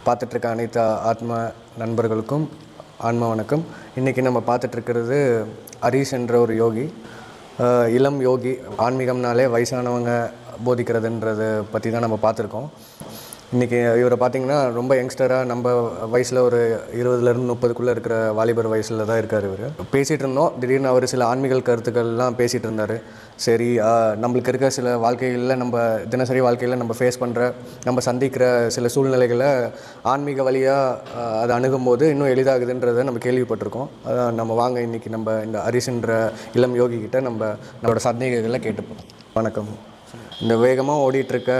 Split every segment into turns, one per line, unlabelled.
பார்த்துட்ருக்க அனைத்து ஆத்ம நண்பர்களுக்கும் ஆன்ம வணக்கம் இன்றைக்கி நம்ம பார்த்துட்ருக்கிறது ஹரீஷ் என்ற ஒரு யோகி அஹ், இளம் யோகி ஆன்மீகம்னாலே வயசானவங்க போதிக்கிறதுன்றதை பற்றி தான் நம்ம பார்த்துருக்கோம் இன்றைக்கி இவரை பார்த்தீங்கன்னா ரொம்ப யங்ஸ்டராக நம்ம வயசில் ஒரு இருபதுலேருந்து முப்பதுக்குள்ளே இருக்கிற வாலிபர் வயசில் தான் இருக்கார் இவர் பேசிகிட்டு இருந்தோம் திடீர்னு அவர் சில ஆன்மீக கருத்துக்கள்லாம் பேசிகிட்டு இருந்தார் சரி ஆஹ், நம்மளுக்கு இருக்க சில வாழ்க்கைகளில் நம்ம தினசரி வாழ்க்கையில் நம்ம ஃபேஸ் பண்ணுற நம்ம சந்திக்கிற சில சூழ்நிலைகளை ஆன்மீக வழியாக அதை அணுகும்போது இன்னும் எளிதாகுதுன்றதை நம்ம கேள்விப்பட்டிருக்கோம் அதான் நம்ம வாங்க இன்றைக்கி நம்ம இந்த ஹரிஷ்ன்ற இளம் யோகி கிட்ட நம்ம நம்மளோட சந்தேகங்களை கேட்டுப்போம் வணக்கம் இந்த வேகமாக ஓடிட்டுருக்க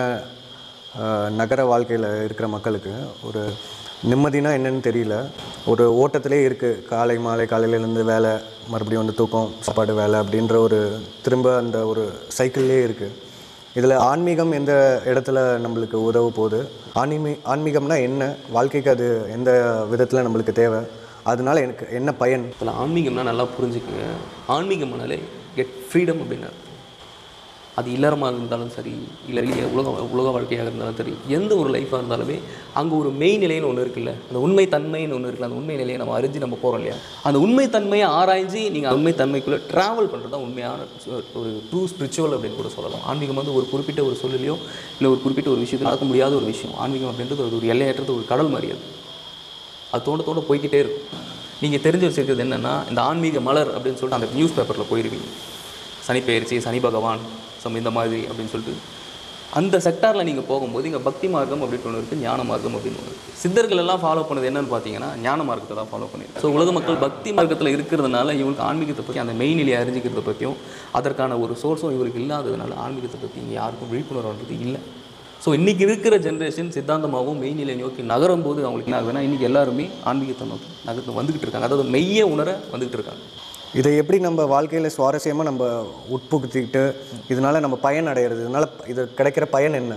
ஆஹ் நகர வாழ்க்கையில் இருக்கிற மக்களுக்கு ஒரு நிம்மதினா என்னன்னு தெரியல ஒரு ஓட்டத்திலே இருக்குது காலை மாலை காலையிலேருந்து வேலை மறுபடியும் வந்து தூக்கம் சாப்பாடு வேலை அப்படின்ற ஒரு திரும்ப அந்த ஒரு சைக்கிள்லே இருக்குது இதில் ஆன்மீகம் எந்த இடத்துல நம்மளுக்கு உதவ போகுது ஆன்மீ ஆன்மீகம்னா என்ன வாழ்க்கைக்கு அது எந்த விதத்தில் நம்மளுக்கு தேவை அதனால எனக்கு என்ன பயன்
இதில் ஆன்மீகம்னா நல்லா புரிஞ்சுக்குங்க ஆன்மீகம்னாலே கெட் ஃப்ரீடம் அப்படின்னு அர்த்தம். அது இல்லறமாக இருந்தாலும் சரி இல்லை வெளியே உலக உலக வாழ்க்கையாக இருந்தாலும் சரி எந்த ஒரு லைஃபாக இருந்தாலுமே அங்கே ஒரு மெய் நிலைன்னு ஒன்று இருக்குல்ல அந்த உண்மை தன்மைன்னு ஒன்று இருக்குல்ல அந்த உண்மை நிலையை நம்ம அறிஞ்சு நம்ம போகிறோம் இல்லையா அந்த உண்மை தன்மையை ஆராய்ஞ்சு நீங்கள் உண்மை தன்மைக்குள்ளே ட்ராவல் பண்ணுறது தான் உண்மையான ஒரு ட்ரூ ஸ்பிரிச்சுவல் அப்படின்னு கூட சொல்லலாம் ஆன்மீகம் வந்து ஒரு குறிப்பிட்ட ஒரு சொல்லிலையோ இல்லை ஒரு குறிப்பிட்ட ஒரு விஷயத்தில் நடக்க முடியாத ஒரு விஷயம் ஆன்மீகம் அப்படின்றது ஒரு எல்லையற்றது ஒரு கடல் மாதிரி அது அது தோண்ட தோண்ட போய்க்கிட்டே இருக்கும் நீங்கள் தெரிஞ்சு வச்சிருக்கிறது என்னென்னா இந்த ஆன்மீக மலர் அப்படின்னு சொல்லிட்டு அந்த நியூஸ் பேப்பரில் போயிருவீங்க சனி பெயர்ச்சி சனி பகவான் சம் இந்த மாதிரி அப்படின்னு சொல்லிட்டு அந்த செக்டாரில் நீங்கள் போகும்போது இங்கே பக்தி மார்க்கம் அப்படின்னு ஒன்று இருக்குது ஞான மார்க்கம் அப்படின்னு ஒன்று இருக்குது சித்தர்கள் எல்லாம் ஃபாலோ பண்ணது என்னன்னு பார்த்தீங்கன்னா ஞான மார்க்கத்தை தான் ஃபாலோ பண்ணிருக்கு ஸோ உலக மக்கள் பக்தி மார்க்கத்தில் இருக்கிறதுனால இவங்களுக்கு ஆன்மீகத்தை பற்றி அந்த மெய்நிலையை அறிஞ்சிக்கிறத பற்றியும் அதற்கான ஒரு சோர்ஸும் இவருக்கு இல்லாததுனால ஆன்மீகத்தை பற்றி இங்கே யாருக்கும் விழிப்புணர்வுன்றது இல்லை ஸோ இன்றைக்கி இருக்கிற ஜென்ரேஷன் சித்தாந்தமாகவும் மெய்நிலை நோக்கி நகரும் போது அவங்களுக்கு என்ன ஆகுதுன்னா இன்றைக்கி எல்லாருமே ஆன்மீகத்தை நோக்கி நகர்ந்து வந்துக்கிட்டு இருக்காங்க அதாவது மெய்யை உணர வந்துக்கிட்டு இருக்காங்க
இதை எப்படி நம்ம வாழ்க்கையில் சுவாரஸ்யமாக நம்ம உட்புகுத்திக்கிட்டு இதனால நம்ம பயன் அடையிறது இதனால இது கிடைக்கிற பயன் என்ன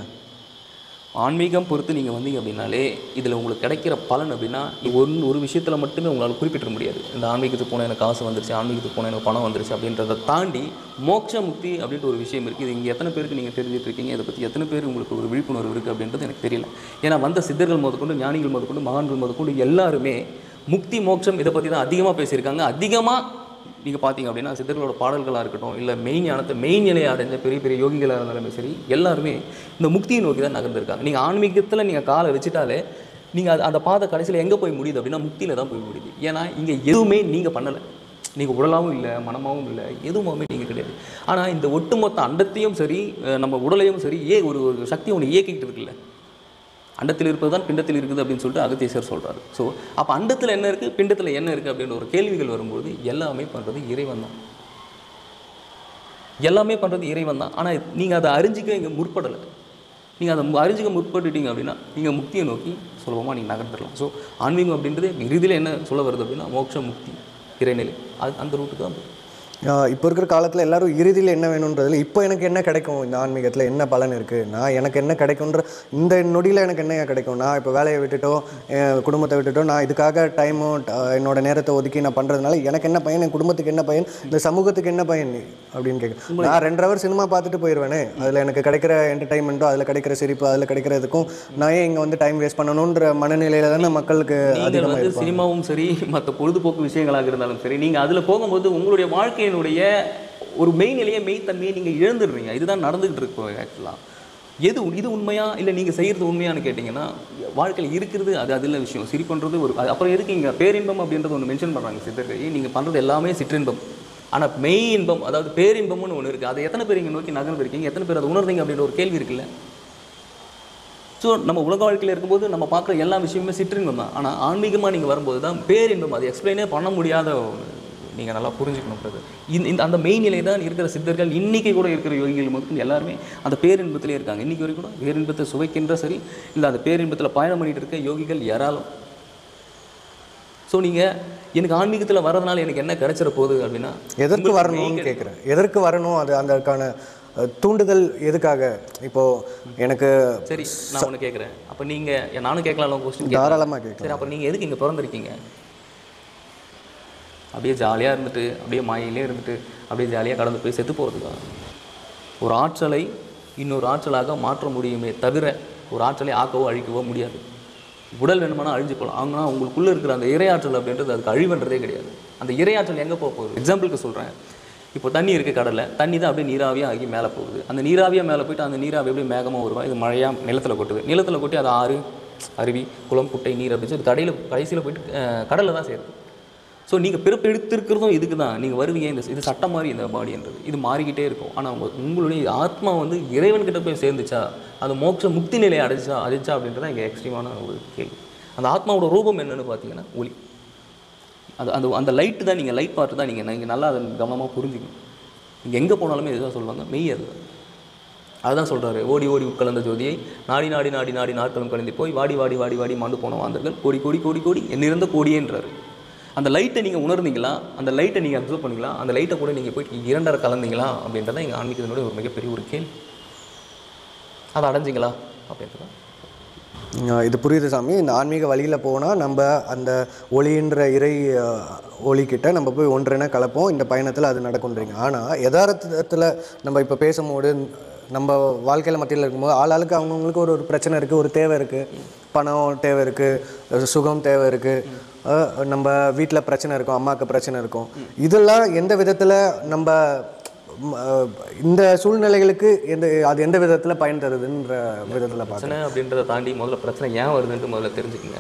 ஆன்மீகம் பொறுத்து நீங்கள் வந்தீங்க அப்படின்னாலே இதில் உங்களுக்கு கிடைக்கிற பலன் அப்படின்னா ஒரு ஒரு விஷயத்தில் மட்டுமே உங்களால் குறிப்பிட முடியாது இந்த ஆன்மீகத்துக்கு போனால் எனக்கு காசு வந்துருச்சு ஆன்மீகத்துக்கு போனால் எனக்கு பணம் வந்துருச்சு அப்படின்றத தாண்டி மோட்ச முக்தி அப்படின்ற ஒரு விஷயம் இருக்குது இது இங்கே எத்தனை பேருக்கு நீங்கள் தெரிஞ்சுட்டு இருக்கீங்க இதை பற்றி எத்தனை பேர் உங்களுக்கு ஒரு விழிப்புணர்வு இருக்குது அப்படின்றது எனக்கு தெரியல ஏன்னா வந்த சித்தர்கள் முதற்கொண்டு ஞானிகள் முதற்கொண்டு மகான்கள் முதற்கொண்டு எல்லாருமே முக்தி மோட்சம் இதை பற்றி தான் அதிகமாக பேசியிருக்காங்க அதிகமாக நீங்கள் பார்த்தீங்க அப்படின்னா சித்தர்களோட பாடல்களாக இருக்கட்டும் இல்லை மெய் ஞானத்தை மெய் நிலையை அடைஞ்ச பெரிய பெரிய யோகிகளாக இருந்தாலுமே சரி எல்லாருமே இந்த முக்தியை நோக்கி தான் நகர்ந்திருக்காங்க நீங்கள் ஆன்மீகத்தில் நீங்கள் காலை வச்சுட்டாலே நீங்கள் அது அந்த பாதை கடைசியில் எங்கே போய் முடியுது அப்படின்னா முக்தியில் தான் போய் முடியுது ஏன்னா இங்கே எதுவுமே நீங்கள் பண்ணலை நீங்கள் உடலாகவும் இல்லை மனமாகவும் இல்லை எதுவுமே நீங்கள் கிடையாது ஆனால் இந்த ஒட்டுமொத்த அண்டத்தையும் சரி அஹ் நம்ம உடலையும் சரி ஏ ஒரு ஒரு சக்தி ஒன்று இயக்கிக்கிட்டு இருக்குல்ல அண்டத்தில் இருப்பது தான் பிண்டத்தில் இருக்குது அப்படின்னு சொல்லிட்டு அகத்தீசர் சொல்கிறாரு ஸோ அப்போ அண்டத்தில் என்ன இருக்குது பிண்டத்தில் என்ன இருக்குது அப்படின்ற ஒரு கேள்விகள் வரும்போது எல்லாமே பண்ணுறது இறைவன் தான் எல்லாமே பண்ணுறது இறைவன் தான் ஆனால் நீங்கள் அதை அறிஞ்சிக்க இங்கே முற்படலை நீங்கள் அதை மு- அறிஞ்சிக்க முற்பட்டுட்டீங்க அப்படின்னா நீங்கள் முக்தியை நோக்கி சுலபமாக நீங்கள் நகர்ந்துடலாம் ஸோ ஆன்மீகம் அப்படின்றது இறுதியில் என்ன சொல்ல வருது அப்படின்னா மோட்ச முக்தி இறைநிலை அது அந்த ரூட்டுக்கு தான் போகும்.
ஆஹ் இப்போ இருக்கிற காலத்தில் எல்லாரும் இறுதியில் என்ன வேணுன்றதுல இப்போ எனக்கு என்ன கிடைக்கும் இந்த ஆன்மீகத்தில் என்ன பலன் இருக்குது நான் எனக்கு என்ன கிடைக்குன்ற இந்த நொடியில் எனக்கு என்ன கிடைக்கும் நான் இப்போ வேலையை விட்டுட்டோ என் குடும்பத்தை விட்டுட்டோ நான் இதுக்காக டைமும் என்னோட நேரத்தை ஒதுக்கி நான் பண்ணுறதுனால எனக்கு என்ன பயன் என் குடும்பத்துக்கு என்ன பயன் இந்த சமூகத்துக்கு என்ன பயன் அப்படின்னு கேட்குறேன் நான் ரெண்டரை ஹவர் சினிமா பார்த்துட்டு போயிடுவேனே அதில் எனக்கு கிடைக்கிற என்டர்டைன்மெண்ட்டோ அதில் கிடைக்கிற சிரிப்பு அதில் கிடைக்கிறதுக்கும் நான் ஏன் இங்கே வந்து டைம் வேஸ்ட் பண்ணணுன்ற மனநிலையில் தானே மக்களுக்கு
நீங்கள்
அதிகமாக
வந்து
இருப்பாங்க
சினிமாவும் சரி மற்ற பொழுதுபோக்கு விஷயங்களாக இருந்தாலும் சரி நீங்கள் அதில் போகும்போது உங்களுடைய வாழ்க்கையினுடைய ஒரு மெய்நிலையை மெய்த்தன்மையை நீங்கள் இழந்துடுறீங்க இதுதான் நடந்துகிட்டு இருக்கு ஆக்சுவலாக எது உண்- இது உண்மையா இல்லை நீங்கள் செய்கிறது உண்மையான்னு கேட்டிங்கன்னா வாழ்க்கையில் இருக்கிறது அது அதில் விஷயம் சிரிப்புன்றது ஒரு அது அப்புறம் எதுக்கு இங்கே பேரின்பம் அப்படின்றது ஒன்று மென்ஷன் பண்ணுறாங்க சித்தர்கள் நீங்கள் பண்ணுறது எல்லாமே சிற்றின்பம் ஆனால் மெய் இன்பம் அதாவது பேரின்பம்னு ஒன்று இருக்குது அதை எத்தனை பேர் இங்கே நோக்கி நகர்ந்துருக்கீங்க எத்தனை பேர் அதை உணர்ந்தீங்க அப்படின்ற ஒரு கேள்வி இருக்குல்ல ஸோ நம்ம உலக வாழ்க்கையில் இருக்கும்போது நம்ம பார்க்குற எல்லா விஷயமுமே சிற்றின்பம் தான் ஆனால் ஆன்மீகமாக நீங்கள் வரும்போது தான் பேரின்பம் அது எக்ஸ்பிளைனே பண்ண முடியாத நீங்கள் நல்லா புரிஞ்சுக்கணும் brother. இந்த இந்த அந்த மெய் நிலை தான் இருக்கிற சித்தர்கள் இன்றைக்கி கூட இருக்கிற யோகிகள் முதல் எல்லாருமே அந்த பேரின்பத்திலே இருக்காங்க இன்றைக்கி வரைக்கும் கூட பேரின்பத்தை சுவைக்கின்ற சரி இல்லை அந்த பேரின்பத்தில் பயணம் பண்ணிட்டு இருக்க யோகிகள் ஏராளம் ஸோ நீங்கள் எனக்கு ஆன்மீகத்தில் வரதுனால எனக்கு என்ன கிடைச்சிட போகுது அப்படின்னா
எதற்கு
உங்களுக்கு
வரணும்னு
மெய்
கேட்குறேன் எதற்கு வரணும் அது அதற்கான அஹ், தூண்டுதல் எதுக்காக இப்போ எனக்கு
சரி நான் ஒன்று கேட்குறேன் அப்போ நீங்கள் நானும் கேட்கலாம் கொஸ்டின்
தாராளமாக கேட்கலாம்
சரி அப்போ நீங்கள் எதுக்கு இங்கே பிறந்திருக்கீங்க அப்படியே ஜாலியாக இருந்துட்டு அப்படியே மாயிலே இருந்துட்டு அப்படியே ஜாலியாக கடந்து போய் செத்து போகிறதுக்கா ஒரு ஆற்றலை இன்னொரு ஆற்றலாக மாற்ற முடியுமே தவிர ஒரு ஆற்றலை ஆக்கவோ அழிக்கவோ முடியாது உடல் வேணுமானா அழிஞ்சு போகலாம் ஆனால் உங்களுக்குள்ளே இருக்கிற அந்த இரையாற்றல் அப்படின்றது அதுக்கு அழிவுன்றதே கிடையாது அந்த இரையாற்றல் எங்கே போக போகுது எக்ஸாம்பிளுக்கு சொல்கிறேன் இப்போ தண்ணி இருக்குது கடலில் தண்ணி தான் அப்படியே நீராவியாக ஆகி மேலே போகுது அந்த நீராவியாக மேலே போயிட்டு அந்த நீராவி எப்படி மேகமாக வருவா இது மழையாக நிலத்தில் கொட்டுது நிலத்தில் கொட்டி அது ஆறு அருவி குளம் குட்டை நீர் அப்படின்னு சொல்லி கடையில் கடைசியில் போயிட்டு கடலில் தான் சேருது ஸோ நீங்கள் பிறப்பு எடுத்திருக்கிறதும் இதுக்கு தான் நீங்கள் வருவீங்க இந்த இது சட்டம் மாதிரி இந்த பாடின்றது இது மாறிக்கிட்டே இருக்கும் ஆனால் உங்க உங்களுடைய ஆத்மா வந்து இறைவன்கிட்ட போய் சேர்ந்துச்சா அது மோட்ச முக்தி நிலையை அடைச்சா அடைச்சா அப்படின்றத இங்கே எக்ஸ்ட்ரீமான ஒரு கேள்வி அந்த ஆத்மாவோட ரூபம் என்னன்னு பார்த்தீங்கன்னா ஒளி அது அந்த அந்த லைட்டு தான் நீங்கள் லைட் பார்த்து தான் நீங்கள் நீங்கள் நல்லா அதை கவனமாக புரிஞ்சுக்கணும் நீங்கள் எங்கே போனாலுமே இதுதான் சொல்லுவாங்க மெய் அது அதுதான் சொல்கிறாரு ஓடி ஓடி உட்கலந்த ஜோதியை நாடி நாடி நாடி நாடி நாட்களும் கழிந்து போய் வாடி வாடி வாடி வாடி மாண்டு போன வாந்தர்கள் கோடி கோடி கோடி கோடி என்னிருந்த கோடியேன்றாரு அந்த லைட்டை நீங்கள் உணர்ந்தீங்களா அந்த லைட்டை நீங்கள் அப்சர்வ் பண்ணீங்களா அந்த லைட்டை கூட நீங்கள் போய் இரண்டரை கலந்தீங்களா அப்படின்றத எங்கள் ஆன்மீகத்தினுடைய ஒரு மிகப்பெரிய ஒரு கேள்வி அதை அடைஞ்சிங்களா அப்படின்றது
ஆஹ் இது புரியுது சாமி இந்த ஆன்மீக வழியில் போனால் நம்ம அந்த ஒளின்ற இறை ஆஹ், ஒளிக்கிட்ட நம்ம போய் ஒன்றென கலப்போம் இந்த பயணத்தில் அது நடக்கும்ன்றீங்க ஆனால் யதார்த்தத்தில் நம்ம இப்போ பேசும்போது நம்ம வாழ்க்கையில் மத்தியில் இருக்கும்போது ஆளாளுக்கு அவங்கவுங்களுக்கு ஒரு ஒரு பிரச்சனை இருக்குது ஒரு தேவை இருக்குது பணம் தேவை இருக்குது சுகம் தேவை இருக்குது நம்ம வீட்டில் பிரச்சனை இருக்கும் அம்மாவுக்கு பிரச்சனை இருக்கும் இதெல்லாம் எந்த விதத்தில் நம்ம ம், ஆஹ், இந்த சூழ்நிலைகளுக்கு எந்த அது எந்த விதத்தில் பயன் தருதுன்ற விதத்தில் பார்க்க
பிரச்சனை அப்படின்றத தாண்டி முதல்ல பிரச்சனை ஏன் வருதுன்ட்டு முதல்ல தெரிஞ்சுக்கங்க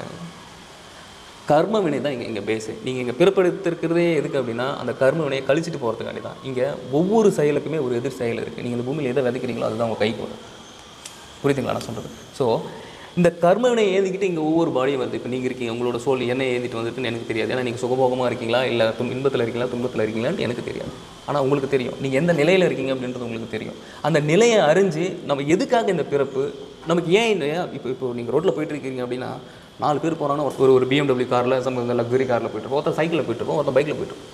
கர்ம வினை தான் இங்கே இங்கே பேஸு நீங்கள் இங்கே பிறப்படுத்திருக்கிறதே எதுக்கு அப்படின்னா அந்த கர்ம வினையை கழிச்சிட்டு போகிறதுக்காண்டி தான் இங்கே ஒவ்வொரு செயலுக்குமே ஒரு எதிர் செயல் இருக்குது நீங்கள் இந்த பூமியில் எதை விதைக்கிறீங்களோ அதுதான் உங்கள் கைக்கு வரும் புரியுதுங்களா நான் சொல்கிறது ஸோ இந்த கர்ம வினை ஏந்திக்கிட்டு இங்கே ஒவ்வொரு பாடியும் வருது இப்போ நீங்கள் இருக்கீங்க உங்களோட சோல் என்ன ஏந்திட்டு வந்துட்டுன்னு எனக்கு தெரியாது ஏன்னா நீங்கள் சுகபோகமாக இருக்கீங்களா இல்லை தும் இன்பத்தில் இருக்கீங்களா துன்பத்தில் இருக்கீங்களான்னு எனக்கு தெரியாது ஆனால் உங்களுக்கு தெரியும் நீங்கள் எந்த நிலையில் இருக்கீங்க அப்படின்றது உங்களுக்கு தெரியும் அந்த நிலையை அறிஞ்சு நம்ம எதுக்காக இந்த பிறப்பு நமக்கு ஏன் இந்த இப்போ இப்போ நீங்கள் ரோட்டில் போயிட்டு இருக்கீங்க அப்படின்னா நாலு பேர் போகிறாங்கன்னா ஒரு ஒரு பிஎம்டபிள்யூ காரில் சம் இந்த லக்ஸரி காரில் போயிட்டு இருப்போம் ஒருத்தர் சைக்கிளில் போயிட்டு இருப்போம் ஒருத்தர் பைக்கில் போயிட்டு இருப்போம்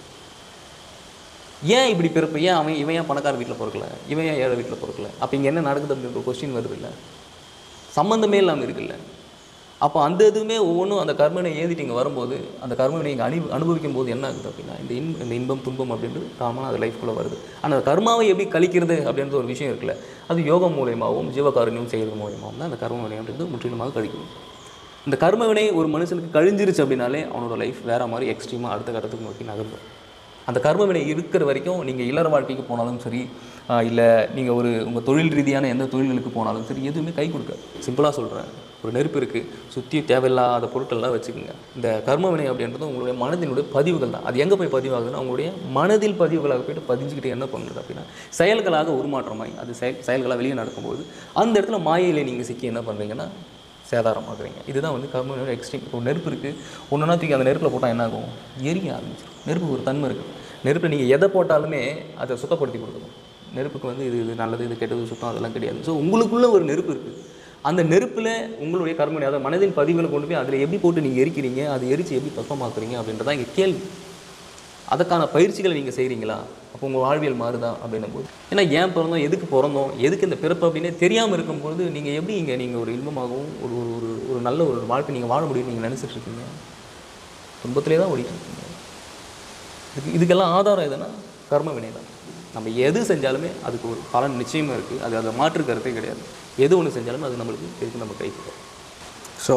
ஏன் இப்படி பிறப்பு ஏன் அவன் இவன் ஏன் பணக்கார வீட்டில் பிறக்கல இவன் ஏன் ஏழை வீட்டில் பிறக்கல அப்போ இங்கே என்ன நடக்குது அப்படின்ற கொஸ்டின் வருது இல்லை சம்மந்தமே இல்லாமல் இருக்குல்ல அப்போ அந்த இதுவுமே ஒவ்வொன்றும் அந்த கர்மனை ஏந்திட்டு இங்கே வரும்போது அந்த கர்மனை இங்கே அனு அனுபவிக்கும் போது என்ன ஆகுது அப்படின்னா இந்த இன் இந்த இன்பம் துன்பம் அப்படின்றது காமனாக அது லைஃப்குள்ளே வருது ஆனால் அந்த கர்மாவை எப்படி கழிக்கிறது அப்படின்ற ஒரு விஷயம் இருக்குல்ல அது யோகம் மூலியமாகவும் ஜீவகாருண்யம் செய்கிறது மூலியமாகவும் தான் அந்த கர்ம வினை அப்படின்றது முற்றிலுமாக கழிக்கும் இந்த கர்ம வினை ஒரு மனுஷனுக்கு கழிஞ்சிருச்சு அப்படின்னாலே அவனோட லைஃப் வேற மாதிரி எக்ஸ்ட்ரீமாக அடுத்த கட்டத்துக்கு நோக்கி நகர்ந்துடும் அந்த கர்ம வினை இருக்கிற வரைக்கும் நீங்கள் இல்லற வாழ்க்கைக்கு போனாலும் சரி இல்லை நீங்கள் ஒரு உங்கள் தொழில் ரீதியான எந்த தொழில்களுக்கு போனாலும் சரி எதுவுமே கை கொடுக்காது சிம்பிளாக சொல்கிறேன் ஒரு நெருப்பு இருக்குது சுற்றி தேவையில்லாத பொருட்கள்லாம் வச்சுக்கோங்க இந்த கர்ம வினை அப்படின்றது உங்களுடைய மனதினுடைய பதிவுகள் தான் அது எங்கே போய் பதிவாகுதுன்னா உங்களுடைய மனதில் பதிவுகளாக போயிட்டு பதிஞ்சுக்கிட்டு என்ன பண்ணுது அப்படின்னா செயல்களாக உருமாற்றமாய் அது செயல் செயல்களாக வெளியே நடக்கும்போது அந்த இடத்துல மாயையில் நீங்கள் சிக்கி என்ன பண்ணுறீங்கன்னா சேதாரமாக்குறீங்க இதுதான் வந்து கர்மனோட எக்ஸ்ட்ரீம் இப்போ நெருப்பு இருக்குது ஒன்றுனா தூக்கி அந்த நெருப்பில் போட்டால் என்ன ஆகும் எரிய ஆரம்பிச்சிடும் நெருப்புக்கு ஒரு தன்மை இருக்குது நெருப்பில் நீங்கள் எதை போட்டாலுமே அதை சுத்தப்படுத்தி கொடுக்கணும் நெருப்புக்கு வந்து இது இது நல்லது இது கெட்டது சுத்தம் அதெல்லாம் கிடையாது ஸோ உங்களுக்குள்ளே ஒரு நெருப்பு இருக்குது அந்த நெருப்பில் உங்களுடைய கர்மனை அதாவது மனதின் பதிவுகளை கொண்டு போய் அதில் எப்படி போட்டு நீங்கள் எரிக்கிறீங்க அதை எரித்து எப்படி பக்குவமாக்குறீங்க அப்படின்றதான் இங்கே கேள்வி அதுக்கான பயிற்சிகளை நீங்கள் செய்கிறீங்களா அப்போ உங்கள் வாழ்வியல் மாறுதா அப்படின்னும் போது ஏன்னா ஏன் பிறந்தோம் எதுக்கு பிறந்தோம் எதுக்கு இந்த பிறப்பு அப்படின்னே தெரியாமல் இருக்கும்போது நீங்கள் எப்படி இங்கே நீங்கள் ஒரு இன்பமாகவும் ஒரு ஒரு ஒரு ஒரு நல்ல ஒரு வாழ்க்கை நீங்கள் வாழ முடியும்னு நீங்கள் நினச்சிட்டு இருக்கீங்க துன்பத்திலே தான் ஓடிட்டு இருக்கீங்க இதுக்கு இதுக்கெல்லாம் ஆதாரம் எதுனா கர்ம வினை தான் நம்ம எது செஞ்சாலுமே அதுக்கு ஒரு பலன் நிச்சயமாக இருக்குது அது அதை மாற்று கருத்தே கிடையாது எது ஒன்று செஞ்சாலுமே அது நம்மளுக்கு எதுக்கு நம்ம கைக்கு வரும்.
ஸோ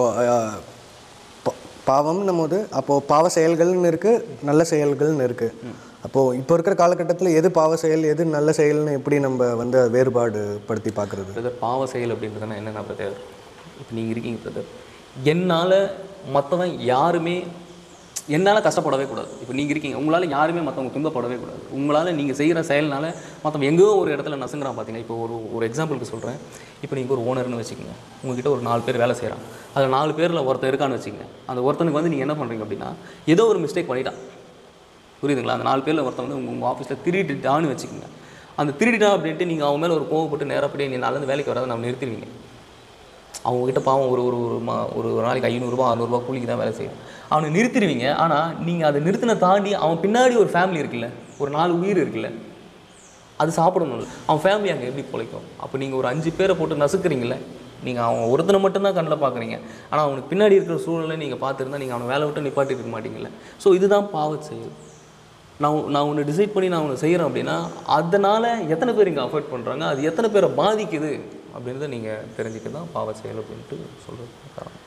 பாவம்னும் போது அப்போது பாவ செயல்கள்னு இருக்குது நல்ல செயல்கள்னு இருக்குது அப்போது இப்போ இருக்கிற காலகட்டத்தில் எது பாவ செயல் எது நல்ல செயல்னு எப்படி நம்ம வந்து வேறுபாடு படுத்தி பார்க்குறது
பிரதர் பாவ செயல் அப்படின்றதுனா என்னென்ன பிரதர் இப்போ நீங்கள் இருக்கீங்க பிரதர் என்னால் மற்றவன் யாருமே என்னால் கஷ்டப்படவே கூடாது இப்போ நீங்கள் இருக்கீங்க உங்களால் யாருமே மற்றவங்க துன்பப்படவே கூடாது உங்களால் நீங்கள் செய்கிற செயல்னால மற்றவங்க எங்கேயோ ஒரு இடத்துல நசுங்குறான் பார்த்தீங்க இப்போ ஒரு ஒரு எக்ஸாம்பிளுக்கு சொல்கிறேன் இப்போ நீங்கள் ஒரு ஓனர்னு வச்சுக்கோங்க உங்ககிட்ட ஒரு நாலு பேர் வேலை செய்கிறான் அதில் நாலு பேரில் ஒருத்தர் இருக்கான்னு வச்சுக்கோங்க அந்த ஒருத்தனுக்கு வந்து நீங்கள் என்ன பண்ணுறீங்க அப்படின்னா ஏதோ ஒரு மிஸ்டேக் பண்ணிட்டான் புரியுதுங்களா அந்த நாலு பேரில் ஒருத்தன் வந்து உங்கள் ஆஃபீஸில் திருடிட்டான்னு வச்சுக்கோங்க அந்த திருடிட்டான் அப்படின்ட்டு நீங்கள் அவன் மேலே ஒரு கோவப்பட்டு நேரப்படி நீ நாலேருந்து வேலைக்கு வராத நம்ம நிறுத்திடுவீங்க அவங்ககிட்ட பாவம் ஒரு ஒரு ஒரு மா ஒரு ஒரு நாளைக்கு ஐநூறுரூவா அறநூறுபா கூலிக்கு தான் வேலை செய்யும் அவனை நிறுத்திடுவீங்க ஆனால் நீங்கள் அதை நிறுத்தின தாண்டி அவன் பின்னாடி ஒரு ஃபேமிலி இருக்குல்ல ஒரு நாலு உயிர் இருக்குல்ல அது சாப்பிடணும்ல அவன் ஃபேமிலி அங்கே எப்படி பிழைக்கும் அப்போ நீங்கள் ஒரு அஞ்சு பேரை போட்டு நசுக்கிறீங்களே நீங்கள் அவன் ஒருத்தனை மட்டும்தான் கண்ணில் பார்க்குறீங்க ஆனால் அவனுக்கு பின்னாடி இருக்கிற சூழ்நிலை நீங்கள் பார்த்துருந்தா நீங்கள் அவனை வேலை விட்டு நிப்பாட்டிட்டு இருக்க மாட்டீங்கல்ல ஸோ இதுதான் பாவச் செயல் நான் உ- நான் ஒன்று டிசைட் பண்ணி நான் ஒன்று செய்கிறேன் அப்படின்னா அதனால் எத்தனை பேர் இங்கே அஃபோர்ட் பண்ணுறாங்க அது எத்தனை பேரை பாதிக்குது அப்படின்றத நீங்கள் தெரிஞ்சுக்க தான் பாவ செயல் அப்படின்ட்டு சொல்கிறது காரணம்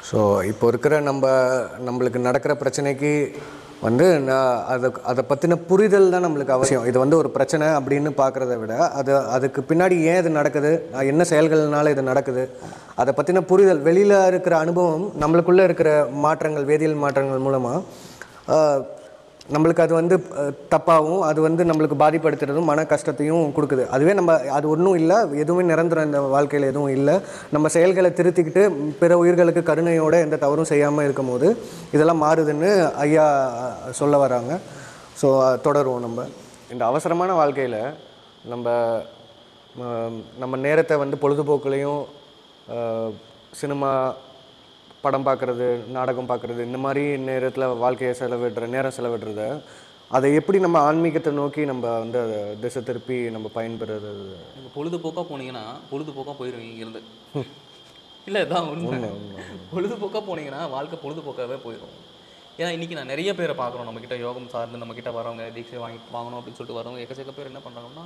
ஸோ இப்போ இருக்கிற நம்ம நம்மளுக்கு நடக்கிற பிரச்சனைக்கு வந்து நான் அதை அதை பற்றின புரிதல் தான் நம்மளுக்கு அவசியம் இது வந்து ஒரு பிரச்சனை அப்படின்னு பார்க்குறத விட அது அதுக்கு பின்னாடி ஏன் இது நடக்குது நான் என்ன செயல்கள்னால இது நடக்குது அதை பற்றின புரிதல் வெளியில் இருக்கிற அனுபவம் நம்மளுக்குள்ளே இருக்கிற மாற்றங்கள் வேதியியல் மாற்றங்கள் மூலமாக நம்மளுக்கு அது வந்து அஹ், தப்பாகவும் அது வந்து நம்மளுக்கு பாதிப்படுத்துறதும் மன கஷ்டத்தையும் கொடுக்குது அதுவே நம்ம அது ஒன்றும் இல்லை எதுவுமே நிரந்தரம் இந்த வாழ்க்கையில் எதுவும் இல்லை நம்ம செயல்களை திருத்திக்கிட்டு பிற உயிர்களுக்கு கருணையோட எந்த தவறும் செய்யாமல் இருக்கும்போது இதெல்லாம் மாறுதுன்னு ஐயா அஹ், சொல்ல வராங்க ஸோ தொடருவோம் நம்ம இந்த அவசரமான வாழ்க்கையில் நம்ம அஹ், நம்ம நேரத்தை வந்து பொழுதுபோக்குலையும் அஹ், சினிமா படம் பார்க்குறது நாடகம் பார்க்குறது இந்த மாதிரி நேரத்தில் வாழ்க்கையை செலவிடுற நேரம் செலவிடுறத அதை எப்படி நம்ம ஆன்மீகத்தை நோக்கி நம்ம வந்து அதை திசை திருப்பி நம்ம பயன்பெறுறது
நீங்கள் பொழுதுபோக்காக போனீங்கன்னா பொழுதுபோக்காக போயிடுவீங்க இங்கிருந்து இல்லை இதான் உண்மை பொழுதுபோக்காக போனீங்கன்னா வாழ்க்கை பொழுதுபோக்காகவே போயிடும் ஏன்னா இன்றைக்கி நான் நிறைய பேரை பார்க்குறோம் நம்மக்கிட்ட யோகம் சார்ந்து நம்மக்கிட்ட வரவங்க தீட்சை வாங்கி வாங்கணும் அப்படின்னு சொல்லிட்டு வரவங்க எக்கச்சக்க பேர் என்ன பண்ணுறாங்கன்னா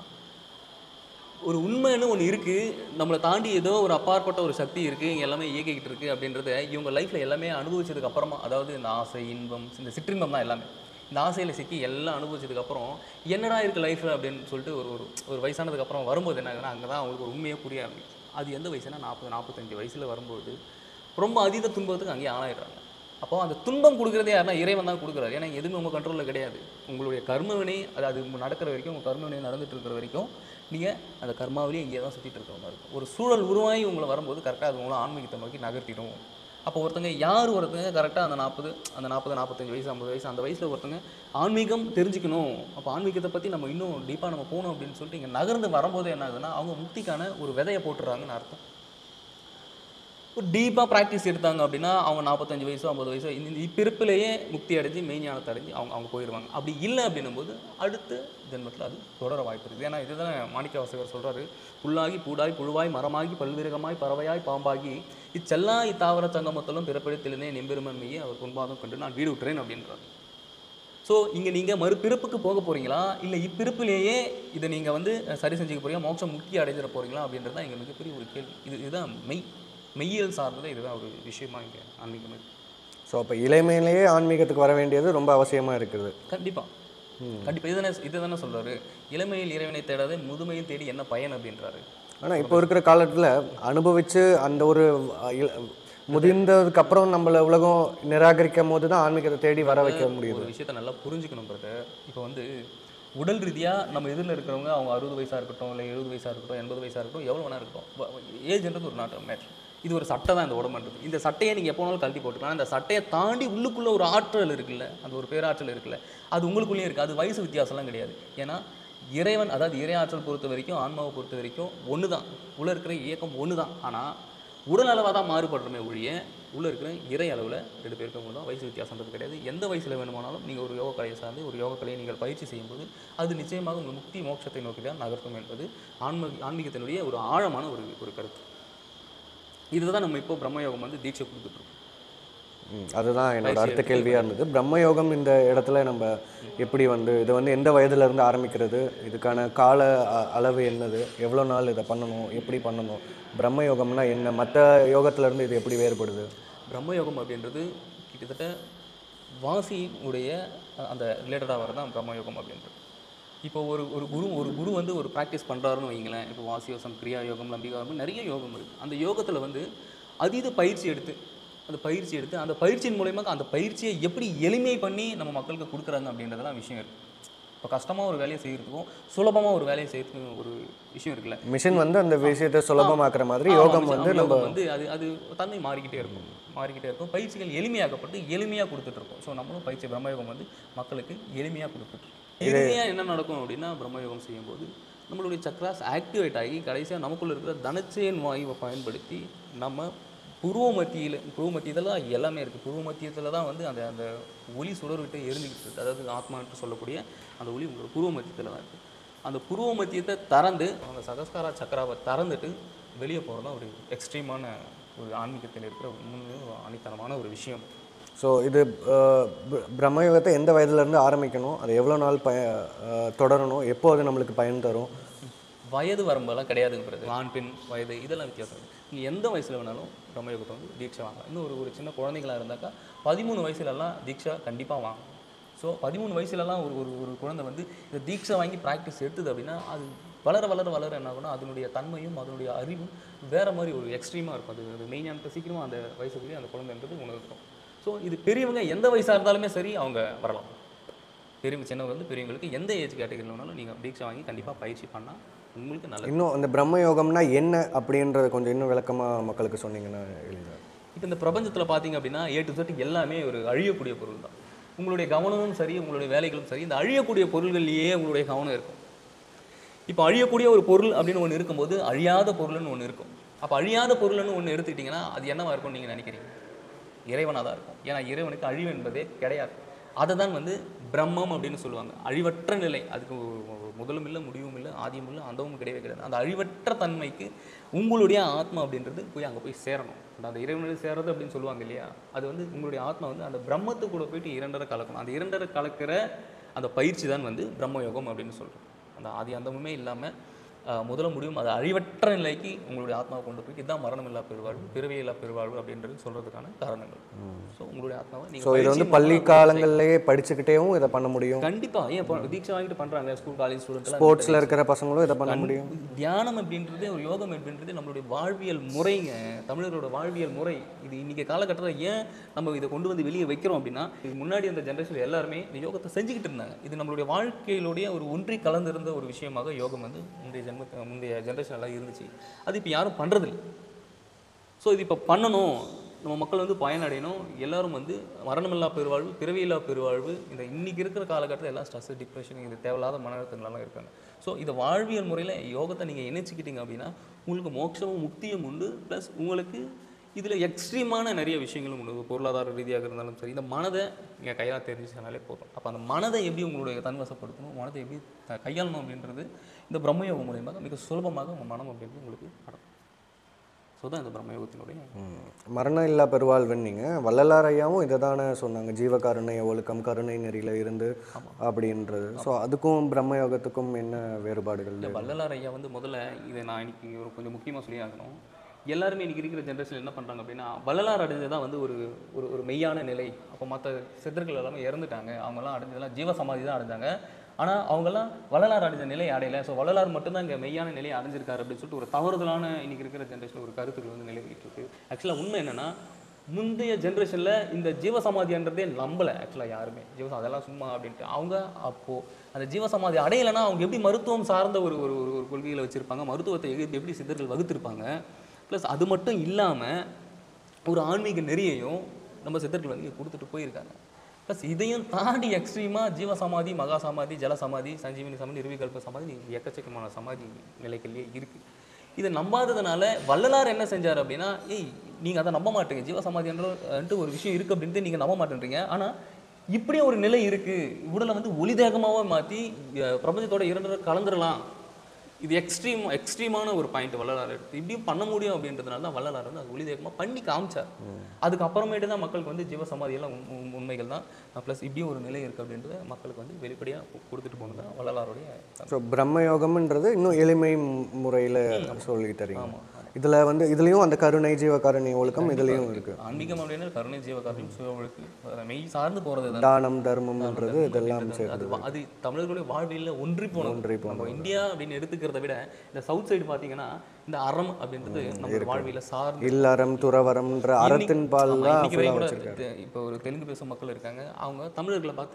ஒரு உண்மைன்னு ஒன்று இருக்குது நம்மளை தாண்டி ஏதோ ஒரு அப்பாற்பட்ட ஒரு சக்தி இருக்குது இங்கே எல்லாமே இயக்கிக்கிட்டு இருக்குது அப்படின்றத இவங்க லைஃப்பில் எல்லாமே அனுபவிச்சதுக்கு அப்புறமா அதாவது இந்த ஆசை இன்பம் இந்த சிற்றின்பம் தான் எல்லாமே இந்த ஆசையில் சிக்கி எல்லாம் அனுபவிச்சதுக்கு அப்புறம் என்னடா இருக்குது லைஃப்பில் அப்படின்னு சொல்லிட்டு ஒரு ஒரு ஒரு வயசானதுக்கு அப்புறம் வரும்போது என்ன ஆகுதுன்னா அங்கே தான் அவங்களுக்கு ஒரு உண்மையே புரிய ஆரம்பிக்கும் அது எந்த வயசுனா நாற்பது நாற்பத்தஞ்சு வயசில் வரும்போது ரொம்ப அதீத துன்பத்துக்கு அங்கேயே ஆளாயிடுறாங்க அப்போ அந்த துன்பம் கொடுக்குறதே யாருன்னா இறைவன் தான் கொடுக்குறாரு ஏன்னா எதுவுமே உங்கள் கண்ட்ரோலில் கிடையாது உங்களுடைய கர்மவினை அது அது நடக்கிற வரைக்கும் உங்கள் கர்மவினை நடந்துட்டு இருக்கிற வரைக்கும் நீங்கள் அந்த கர்மாவிலேயே இங்கே தான் சுற்றிட்டு இருக்கிற மாதிரி இருக்கும் ஒரு சூழல் உருவாகி உங்களை வரும்போது கரெக்டாக அது உங்களை ஆன்மீகத்தை நோக்கி நகர்த்திடும் அப்போ ஒருத்தங்க யார் ஒருத்தங்க கரெக்டாக அந்த நாற்பது அந்த நாற்பது நாற்பத்தஞ்சு வயசு ஐம்பது வயசு அந்த வயசில் ஒருத்தங்க ஆன்மீகம் தெரிஞ்சுக்கணும் அப்போ ஆன்மீகத்தை பற்றி நம்ம இன்னும் டீப்பாக நம்ம போகணும் அப்படின்னு சொல்லிட்டு இங்கே நகர்ந்து வரும்போது என்ன ஆகுதுன்னா அவங்க முக்திக்கான ஒரு விதையை போட்டுறாங்கன்னு அர்த்தம் ஒரு டீப்பாக ப்ராக்டிஸ் எடுத்தாங்க அப்படின்னா அவங்க நாற்பத்தஞ்சு வயசு ஐம்பது வயசு இந்த இந்த இப்பிறப்பிலேயே முக்தி அடைஞ்சு மெய்ஞானத்தை அடைஞ்சு அவங்க அவங்க போயிடுவாங்க அப்படி இல்லை அப்படின்னும் போது அடுத்த ஜென்மத்தில் அது தொடர வாய்ப்பு இருக்குது ஏன்னா இதுதான் மாணிக்க வாசகர் சொல்கிறாரு புல்லாகி பூடாய் புழுவாய் மரமாகி பல்விரகமாய் பறவையாய் பாம்பாகி இச்செல்லா இத்தாவர சங்கமத்திலும் பிறப்பெடுத்திலே நெம்பெருமன்மையே அவர் பொன்பாதம் கண்டு நான் வீடு விட்டுறேன் அப்படின்றார் ஸோ இங்கே நீங்கள் மறுபிறப்புக்கு போக போகிறீங்களா இல்லை இப்பிறப்பிலேயே இதை நீங்கள் வந்து அஹ், சரி செஞ்சுக்க போறீங்களா மோட்சம் முக்தி அடைஞ்சிட போகிறீங்களா அப்படின்றது தான் இங்கே மிகப்பெரிய ஒரு கேள்வி இது இதுதான் மெய் மெய்யியல் சார்ந்தது இதுதான் ஒரு விஷயமா இங்கே ஆன்மீகம் இருக்கு
ஸோ அப்போ இளமையிலேயே ஆன்மீகத்துக்கு வர வேண்டியது ரொம்ப அவசியமாக இருக்குது
கண்டிப்பாக கண்டிப்பாக இதுதானே இதுதானே சொல்றாரு இளமையில் இறைவனை தேடாதே முதுமையில் தேடி என்ன பயன் அப்படின்றாரு
ஆனால் இப்போ இருக்கிற காலத்தில் அனுபவித்து அந்த ஒரு அஹ், இள- முதிர்ந்ததுக்கு அப்புறம் நம்மளை உலகம் நிராகரிக்கும் போது தான் ஆன்மீகத்தை தேடி வர வைக்க முடியுது
ஒரு விஷயத்தை நல்லா புரிஞ்சுக்கணும் பிரதர் இப்போ வந்து உடல் ரீதியாக நம்ம எதிரில் இருக்கிறவங்க அவங்க அறுபது வயசாக இருக்கட்டும் இல்லை எழுபது வயசாக இருக்கட்டும் எண்பது வயசாக இருக்கட்டும் எவ்வளோ வேணா இருக்கட்டும் ஏஜ்ன்றது ஒரு நாட்டு மேட்ரு இது ஒரு சட்டை தான் இந்த உடம்புன்றது இந்த சட்டையை நீங்கள் எப்போ வேணாலும் கழட்டி போட்டுக்கலாம் இந்த சட்டையை தாண்டி உள்ளுக்குள்ளே ஒரு ஆற்றல் இருக்குல்ல அந்த ஒரு பேராற்றல் இருக்குல்ல அது உங்களுக்குள்ளேயே இருக்குது அது வயசு வித்தியாசம்லாம் கிடையாது ஏன்னா இறைவன் அதாவது இறை ஆற்றல் பொறுத்த வரைக்கும் ஆன்மாவை பொறுத்த வரைக்கும் ஒன்று தான் உள்ள இருக்கிற இயக்கம் ஒன்று தான் ஆனால் உடல் அளவாக தான் மாறுபடுறமே ஒழிய உள்ளே இருக்கிற இறை அளவில் ரெண்டு பேருக்கும் தான் வயசு வித்தியாசம்ன்றது கிடையாது எந்த வயசில் வேணுமானாலும் நீங்கள் ஒரு யோக கலையை சார்ந்து ஒரு யோக கலையை நீங்கள் பயிற்சி செய்யும்போது அது நிச்சயமாக உங்கள் முக்தி மோட்சத்தை நோக்கி தான் நகர்த்தும் என்பது ஆன்ம ஆன்மீகத்தினுடைய ஒரு ஆழமான ஒரு ஒரு கருத்து இதுதான் நம்ம இப்போ பிரம்மயோகம் வந்து தீட்சை கொடுத்துட்ருக்கோம்
ம், அதுதான் என்னோட அடுத்த கேள்வியாக இருந்தது பிரம்மயோகம் இந்த இடத்துல நம்ம எப்படி வந்து இது வந்து எந்த வயதுல இருந்து ஆரம்பிக்கிறது இதுக்கான கால அ- அளவு என்னது எவ்வளோ நாள் இதை பண்ணணும் எப்படி பண்ணணும் பிரம்மயோகம்னா என்ன மற்ற யோகத்துல இருந்து இது எப்படி வேறுபடுது
பிரம்மயோகம் அப்படின்றது கிட்டத்தட்ட வாசி உடைய அஹ், அந்த ரிலேட்டடாக வரதான் பிரம்மயோகம் அப்படின்றது இப்போ ஒரு ஒரு குரு ஒரு குரு வந்து ஒரு ப்ராக்டிஸ் பண்ணுறாருன்னு வைங்களேன் இப்போ வாசி யோகம் கிரியா யோகம் லம்பிகா யோகம் நிறைய யோகம் இருக்குது அந்த யோகத்தில் வந்து அதீத பயிற்சி எடுத்து அந்த பயிற்சி எடுத்து அந்த பயிற்சியின் மூலயமா அந்த பயிற்சியை எப்படி எளிமை பண்ணி நம்ம மக்களுக்கு கொடுக்குறாங்க அப்படின்றதெல்லாம் விஷயம் இருக்குது இப்போ கஷ்டமாக ஒரு வேலையை செய்கிறதுக்கும் சுலபமாக ஒரு வேலையை செய்கிறதுக்கும் ஒரு விஷயம் இருக்குல்ல
மிஷின் வந்து அந்த விஷயத்தை சுலபமாக்குற மாதிரி
ஆமா,
யோகம்
ஆமா,
வந்து
யோகம்
நம்ம
வந்து அது அது தன்மை மாறிக்கிட்டே இருக்கும் மாறிக்கிட்டே இருக்கும் பயிற்சிகள் எளிமையாக்கப்பட்டு எளிமையாக கொடுத்துட்ருக்கோம் ஸோ நம்மளும் பயிற்சி பிரம்மயோகம் வந்து மக்களுக்கு எளிமையாக கொடுத்துட்ருக்கோம் எளிமையாக என்ன நடக்கும் அப்படின்னா பிரம்மயோகம் செய்யும்போது நம்மளுடைய சக்ராஸ் ஆக்டிவேட் ஆகி கடைசியாக நமக்குள்ள இருக்கிற தனச்சேன் வாயுவை பயன்படுத்தி நம்ம புருவ மத்தியில் புருவ மத்தியத்தில் தான் எல்லாமே இருக்குது புருவ மத்தியத்தில் தான் வந்து அந்த அந்த ஒளி சுடர் விட்டு எரிஞ்சுக்கிட்டு இருக்கு அதாவது ஆத்மான்னு சொல்லக்கூடிய அந்த ஒளி உங்களோட புருவ மத்தியத்தில் தான் இருக்குது அந்த புருவ மத்தியத்தை திறந்து அந்த சகஸ்காரா சக்கராவை திறந்துட்டு வெளியே போகிறது தான் ஒரு எக்ஸ்ட்ரீமான ஒரு ஆன்மீகத்தில் இருக்கிற உண்மையிலே ஒரு ஆணித்தனமான ஒரு விஷயம்
ஸோ இது அஹ், பி- பிரம்மயோகத்தை எந்த வயதுல இருந்து ஆரம்பிக்கணும் அது எவ்வளோ நாள் பய அஹ், தொடரணும் எப்போ அது நம்மளுக்கு பயன் தரும்
வயது வரம்பெல்லாம் கிடையாதுங்கிறது ஆண் பெண் வயது இதெல்லாம் வித்தியாசம் இருக்குது நீங்கள் எந்த வயசில் வேணாலும் பிரம்மயோகத்தை வந்து தீட்சை வாங்கலாம் இன்னும் ஒரு ஒரு சின்ன குழந்தைங்களா இருந்தாக்கா பதிமூணு வயசுலலாம் தீட்சை கண்டிப்பாக வாங்கணும் ஸோ பதிமூணு வயசுலலாம் ஒரு ஒரு ஒரு குழந்தை வந்து இந்த தீட்சை வாங்கி ப்ராக்டிஸ் எடுத்தது அப்படின்னா அது வளர வளர வளர என்ன ஆகும்னா அதனுடைய தன்மையும் அதனுடைய அறிவும் வேற மாதிரி ஒரு எக்ஸ்ட்ரீமாக இருக்கும் அது அது மெயினான சீக்கிரமாக அந்த வயசுக்குள்ளேயே அந்த குழந்தைன்றது உணர்த்தும் ஸோ இது பெரியவங்க எந்த வயசாக இருந்தாலுமே சரி அவங்க வரலாம் பெரியவங்க சின்னவங்க வந்து பெரியவங்களுக்கு எந்த ஏஜ் கேட்டகரியில் வேணாலும் நீங்கள் தீட்சை வாங்கி கண்டிப்பாக பயிற்சி பண்ணால் உங்களுக்கு நல்லது
இன்னும் அந்த பிரம்ம யோகம்னா என்ன அப்படின்றத கொஞ்சம் இன்னும் விளக்கமாக மக்களுக்கு சொன்னீங்கன்னா எளிதாக
இப்போ இந்த பிரபஞ்சத்தில் பார்த்தீங்க அப்படின்னா ஏ டு செட் எல்லாமே ஒரு அழியக்கூடிய பொருள் தான் உங்களுடைய கவனமும் சரி உங்களுடைய வேலைகளும் சரி இந்த அழியக்கூடிய பொருள்கள்லேயே உங்களுடைய கவனம் இருக்கும் இப்போ அழியக்கூடிய ஒரு பொருள் அப்படின்னு ஒன்று இருக்கும்போது அழியாத பொருள்னு ஒன்று இருக்கும் அப்போ அழியாத பொருள்னு ஒன்று எடுத்துக்கிட்டிங்கன்னா அது என்னவா இருக்கும்னு நீங்கள் நினைக்கிறீங்க இறைவனாக தான் இருக்கும் ஏன்னா இறைவனுக்கு அழிவு என்பதே கிடையாது அதை தான் வந்து பிரம்மம் அப்படின்னு சொல்லுவாங்க அழிவற்ற நிலை அதுக்கு ஒரு- ஒரு முதலும் இல்லை முடிவும் இல்லை ஆதியும் இல்லை அந்தவும் கிடையவே கிடையாது அந்த அழிவற்ற தன்மைக்கு உங்களுடைய ஆத்மா அப்படின்றது போய் அங்கே போய் சேரணும் அந்த அந்த இறைவனுடைய சேரது அப்படின்னு சொல்லுவாங்க இல்லையா அது வந்து உங்களுடைய ஆத்மா வந்து அந்த பிரம்மத்து கூட போயிட்டு இரண்டரை கலக்கணும் அந்த இரண்டரை கலக்கிற அந்த பயிற்சி தான் வந்து பிரம்ம யோகம் அப்படின்னு சொல்கிறோம் அந்த ஆதி அந்தமுமே இல்லாமல் முதல முடியும் அது அழிவற்ற நிலைக்கு உங்களுடைய ஆத்மாவை கொண்டு போய் இதுதான் மரணம் இல்லா பெருவாழ்வு பிறவி இல்லா பெருவாழ்வு அப்படின்றது சொல்கிறதுக்கான காரணங்கள் ஸோ உங்களுடைய ஆத்மாவை
ஸோ
நீங்கள்
இது வந்து பள்ளி காலங்கள்லேயே படிச்சுக்கிட்டேவும் இதை பண்ண முடியும்
கண்டிப்பா ஏன் இப்போ தீட்சை வாங்கிட்டு பண்றாங்க ஸ்கூல் காலேஜ் ஸ்டூடெண்ட்
ஸ்போர்ட்ஸில் இருக்கிற பசங்களும் இதை பண்ண முடியும்
தியானம் அப்படின்றது ஒரு யோகம் அப்படின்றது நம்மளுடைய வாழ்வியல் முறைங்க தமிழர்களோட வாழ்வியல் முறை இது இன்னைக்கு காலகட்டத்தில் ஏன் நம்ம இதை கொண்டு வந்து வெளியே வைக்கிறோம் அப்படின்னா இது முன்னாடி அந்த ஜென்ரேஷன் எல்லாருமே இந்த யோகத்தை செஞ்சுக்கிட்டு இருந்தாங்க இது நம்மளுடைய வாழ்க்கையிலுடைய ஒரு ஒன்றி கலந்திருந்த ஒரு விஷயமாக யோகம் வந்து முந்தைய ஜென்ம முந்தைய ஜென்ரேஷன் எல்லாம் இருந்துச்சு அது இப்போ யாரும் பண்றதில்லை ஸோ இது இப்போ பண்ணணும் நம்ம மக்கள் வந்து பயனடையணும் எல்லாரும் வந்து மரணமில்லா பெருவாழ்வு பிறவியில்லா பெருவாழ்வு இந்த இன்னைக்கு இருக்கிற காலகட்டத்தில் எல்லாம் ஸ்ட்ரெஸ் டிப்ரெஷன் இது தேவையில்லாத மன அழுத்தங்கள்லாம் இருக்காங்க ஸோ இந்த வாழ்வியல் முறையில் யோகத்தை நீங்கள் இணைச்சிக்கிட்டீங்க அப்படின்னா உங்களுக்கு மோட்சமும் முக்தியும் உண்டு ப்ளஸ் உங்களுக்கு இதில் எக்ஸ்ட்ரீமான நிறைய விஷயங்களும் உண்டு பொருளாதார ரீதியாக இருந்தாலும் சரி இந்த மனதை நீங்கள் கையால் தெரிஞ்சுனாலே போதும் அப்போ அந்த மனதை எப்படி உங்களுடைய தன்வசப்படுத்தணும் மனதை எப்படி த- கையாளணும் அப்படின்றது இந்த பிரம்மயோகம் மூலியமாக மிக சுலபமாக உங்கள் மனம் அப்படின்றது உங்களுக்கு நடக்கும் ஸோ தான் இந்த பிரம்மயோகத்தினுடைய
ம். மரணம் இல்லா பெருவாழ்வுன்னீங்க வள்ளலார் ஐயாவும் இதை தானே சொன்னாங்க ஜீவகாருணை ஒழுக்கம் கருணை நெறியில இருந்து அப்படின்றது ஸோ அதுக்கும் பிரம்ம யோகத்துக்கும் என்ன வேறுபாடுகள்
இல்லை வள்ளலார் ஐயா வந்து முதல்ல இதை நான் இன்னைக்கு ஒரு கொஞ்சம் முக்கியமாக சொல்லி ஆகணும் எல்லாருமே இன்னைக்கு இருக்கிற ஜென்ரேஷன் என்ன பண்ணுறாங்க அப்படின்னா வள்ளலார் அடைஞ்சது தான் வந்து ஒரு ஒரு ஒரு மெய்யான நிலை அப்போ மற்ற சித்தர்கள் எல்லாமே இறந்துட்டாங்க அவங்கெல்லாம் அடைஞ்சதெல்லாம் ஜீவ சமாதி தான் அடைஞ்சாங்க ஆனால் அவங்கெல்லாம் வள்ளலார் அடைஞ்ச நிலை அடையலை ஸோ வள்ளலார் மட்டும்தான் இங்கே மெய்யான நிலையை அடைஞ்சிருக்காரு அப்படின்னு சொல்லிட்டு ஒரு தவறுதலான இன்னைக்கு இருக்கிற ஜென்ரேஷனில் ஒரு கருத்துக்கள் வந்து நிலவிட்டு இருக்கு ஆக்சுவலாக உண்மை என்னன்னா முந்தைய ஜென்ரேஷனில் இந்த ஜீவசமாதின்றதே நம்பலை ஆக்சுவலாக யாருமே ஜீவசம் அதெல்லாம் சும்மா அப்படின்ட்டு அவங்க அப்போது அந்த ஜீவசமாதி அடையலைன்னா அவங்க எப்படி மருத்துவம் சார்ந்த ஒரு ஒரு ஒரு ஒரு கொள்கையில் வச்சுருப்பாங்க மருத்துவத்தை எப்படி எப்படி சித்தர்கள் வகுத்திருப்பாங்க ப்ளஸ் அது மட்டும் இல்லாமல் ஒரு ஆன்மீக நெறியையும் நம்ம சித்தர்கள் வந்து இங்க கொடுத்துட்டு போயிருக்காங்க ப்ளஸ் இதையும் தாண்டி எக்ஸ்ட்ரீமாக ஜீவசமாதி மகா சமாதி ஜல சமாதி சஞ்சீவினி சமாதி நிறுவிகல்ப சமாதி நீ எக்கச்சக்கமான சமாதி நிலைகள்லேயே இருக்குது இதை நம்பாததுனால வள்ளலார் என்ன செஞ்சார் அப்படின்னா ஏய் நீங்கள் அதை நம்ப மாட்டீங்க ஜீவசமாதின்ற ஒரு விஷயம் இருக்குது அப்படின்ட்டு நீங்கள் நம்ப மாட்டேன்றீங்க ஆனால் இப்படியே ஒரு நிலை இருக்குது உடலை வந்து ஒளி தேகமாகவே மாற்றி பிரபஞ்சத்தோட இரண்டு கலந்துடலாம் இது எக்ஸ்ட்ரீம் எக்ஸ்ட்ரீமான ஒரு பாயிண்ட் வள்ளலார் எடுத்து இப்படியும் பண்ண முடியும் அப்படின்றதுனால தான் வள்ளலார் வந்து அது ஒளி தேகமாக பண்ணி காமிச்சார் அதுக்கப்புறமேட்டு தான் மக்களுக்கு வந்து ஜீவசமாதியெல்லாம் உண்- உண்- உண்மைகள் தான் ப்ளஸ் இப்படியும் ஒரு நிலை இருக்குது அப்படின்றத மக்களுக்கு வந்து வெளிப்படையாக கொடுத்துட்டு போனது தான் வள்ளலாருடைய
ஸோ பிரம்ம யோகம்ன்றது இன்னும் எளிமை முறையில் சொல்லி தரீங்க இதில் வந்து இதுலேயும் அந்த கருணை ஜீவ கருணை ஒழுக்கம் இதுலேயும் இருக்கு
ஆன்மீகம் அப்படின்னா கருணை ஜீவகாரணம் சுயவழுக்கு அதை மெய் சார்ந்து போகிறது தான்
தானம் தர்மம்ன்றது இதெல்லாம் சேர்ந்து
அது வா- அது தமிழர்களுடைய வாழ்வியல் ஒன்றி போனது
ஒன்றி
நம்ம இந்தியா அப்படின்னு எடுத்துக்கிறத விட இந்த சவுத் சைடு பார்த்தீங்கன்னா இந்த அறம் அப்படின்றது நம்ம வாழ்வியல சார்ந்து
இல்லறம் துறவரம்ன்ற அறத்தின் பால்
ஆமா,
தான்
இன்னைக்கு வரை
ஃபுல்லாக
கூட தெ- இப்போ ஒரு தெலுங்கு பேசும் மக்கள் இருக்காங்க அவங்க தமிழர்களை பார்த்து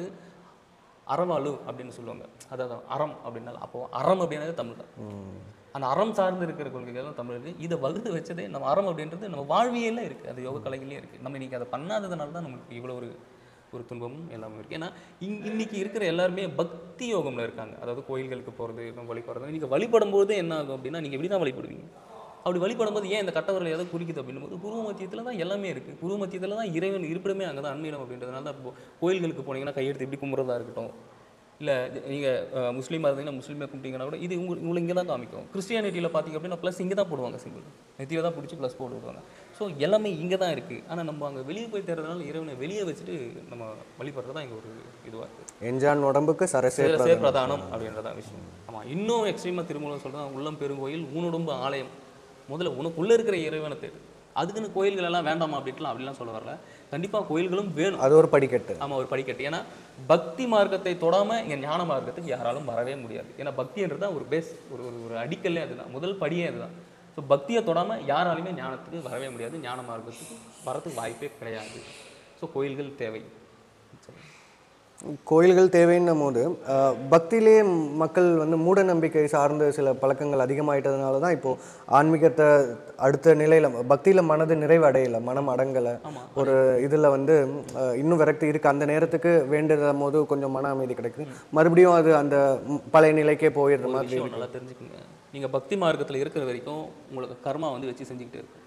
அறவாளு அப்படின்னு சொல்லுவாங்க அதாவது அறம் அப்படின்னால அப்போ அறம் அப்படின்னாலே தமிழ் தான் அந்த அறம் சார்ந்து இருக்கிற கொள்கைகள் தான் தமிழ் இருக்கு இதை வகுத்து வச்சதே நம்ம அறம் அப்படின்றது நம்ம வாழ்வியல்ல இருக்கு அது யோக கலைகள்லேயே இருக்கு நம்ம இன்னைக்கு அதை பண்ணாததுனால தான் நமக்கு இவ்வளோ ஒரு ஒரு துன்பமும் எல்லாமே இருக்கு ஏன்னா இங் இன்னைக்கு இருக்கிற எல்லாருமே பக்தி யோகம்ல இருக்காங்க அதாவது கோயில்களுக்கு போகிறது நம்ம வழிபடுறது நீங்கள் வழிபடும் போது என்ன ஆகும் அப்படின்னா நீங்கள் எப்படி தான் வழிபடுவீங்க அப்படி வழிபடும்போது ஏன் இந்த கட்டவரில் எதை குறிக்குது அப்படின்னும் போது குருவ மத்தியத்தில் தான் எல்லாமே இருக்குது குருவ மத்தியத்தில் தான் இறைவன் இருப்பிடமே அங்கே தான் அன்மீனம் அப்படின்றதுனால தான் இப்போ கோயில்களுக்கு போனீங்கன்னா கையெடுத்து எப்படி கும்புறதா இருக்கட்டும் இல்லை நீங்கள் முஸ்லீமாக இருந்தீங்கன்னா முஸ்லீமே கும்பிட்டீங்கன்னா கூட இது உங்களுக்கு உங்களை இங்கே தான் காமிக்கும் கிறிஸ்டியானிட்டியில் பார்த்தீங்க அப்படின்னா ப்ளஸ் இங்கே தான் போடுவாங்க சிம்பிள் நெத்தியில் தான் பிடிச்சி ப்ளஸ் போட்டு விடுவாங்க ஸோ எல்லாமே இங்கே தான் இருக்குது ஆனால் நம்ம அங்கே வெளியே போய் தேடுறதுனால இறைவனை வெளியே வச்சுட்டு நம்ம வழிபடுறது தான் இங்கே ஒரு இதுவாக இருக்குது
எஞ்சான் உடம்புக்கு சரசே
சேர சேர் பிரதானம் அப்படின்றதான் விஷயம் ஆமாம் இன்னும் எக்ஸ்ட்ரீமாக திருமூலம் சொல்கிறேன் உள்ளம் பெருங்கோயில் ஊனுடம்பு ஆலயம் முதல்ல உனக்குள்ளே இருக்கிற இறைவனை தேடு அதுக்குன்னு கோயில்கள் எல்லாம் வேண்டாமா அப்படின்ட்டுலாம் அப்படிலாம் சொல்ல வரல கண்டிப்பாக கோயில்களும் வேணும்
அது ஒரு படிக்கட்டு
ஆமாம் ஒரு படிக்கட்டு ஏன்னா பக்தி மார்க்கத்தை தொடாமல் இங்கே ஞான மார்க்கத்துக்கு யாராலும் வரவே முடியாது ஏன்னா பக்தின்றது தான் ஒரு பேஸ் ஒரு ஒரு ஒரு அடிக்கல்லே அதுதான் முதல் படியே அதுதான் ஸோ பக்தியை தொடாமல் யாராலுமே ஞானத்துக்கு வரவே முடியாது ஞான மார்க்கத்துக்கு வரதுக்கு வாய்ப்பே கிடையாது ஸோ கோயில்கள் தேவை
கோயில்கள் தேவைன்னும் போது அஹ், பக்தியிலே மக்கள் வந்து மூட நம்பிக்கை சார்ந்த சில பழக்கங்கள் அதிகமாயிட்டதுனால தான் இப்போ ஆன்மீகத்தை அடுத்த நிலையில பக்தியில மனது நிறைவு அடையல மனம் அடங்கலை ஒரு இதில் வந்து அஹ், இன்னும் விரக்தி இருக்கு அந்த நேரத்துக்கு வேண்டுற போது கொஞ்சம் மன அமைதி கிடைக்குது மறுபடியும் அது அந்த ம், பழைய நிலைக்கே போயிடுற மாதிரி
விஷயம் நல்லா தெரிஞ்சுக்கங்க நீங்கள் பக்தி மார்க்கத்தில் இருக்கிற வரைக்கும் உங்களுக்கு கர்மா வந்து வச்சு செஞ்சுக்கிட்டே இருக்கும்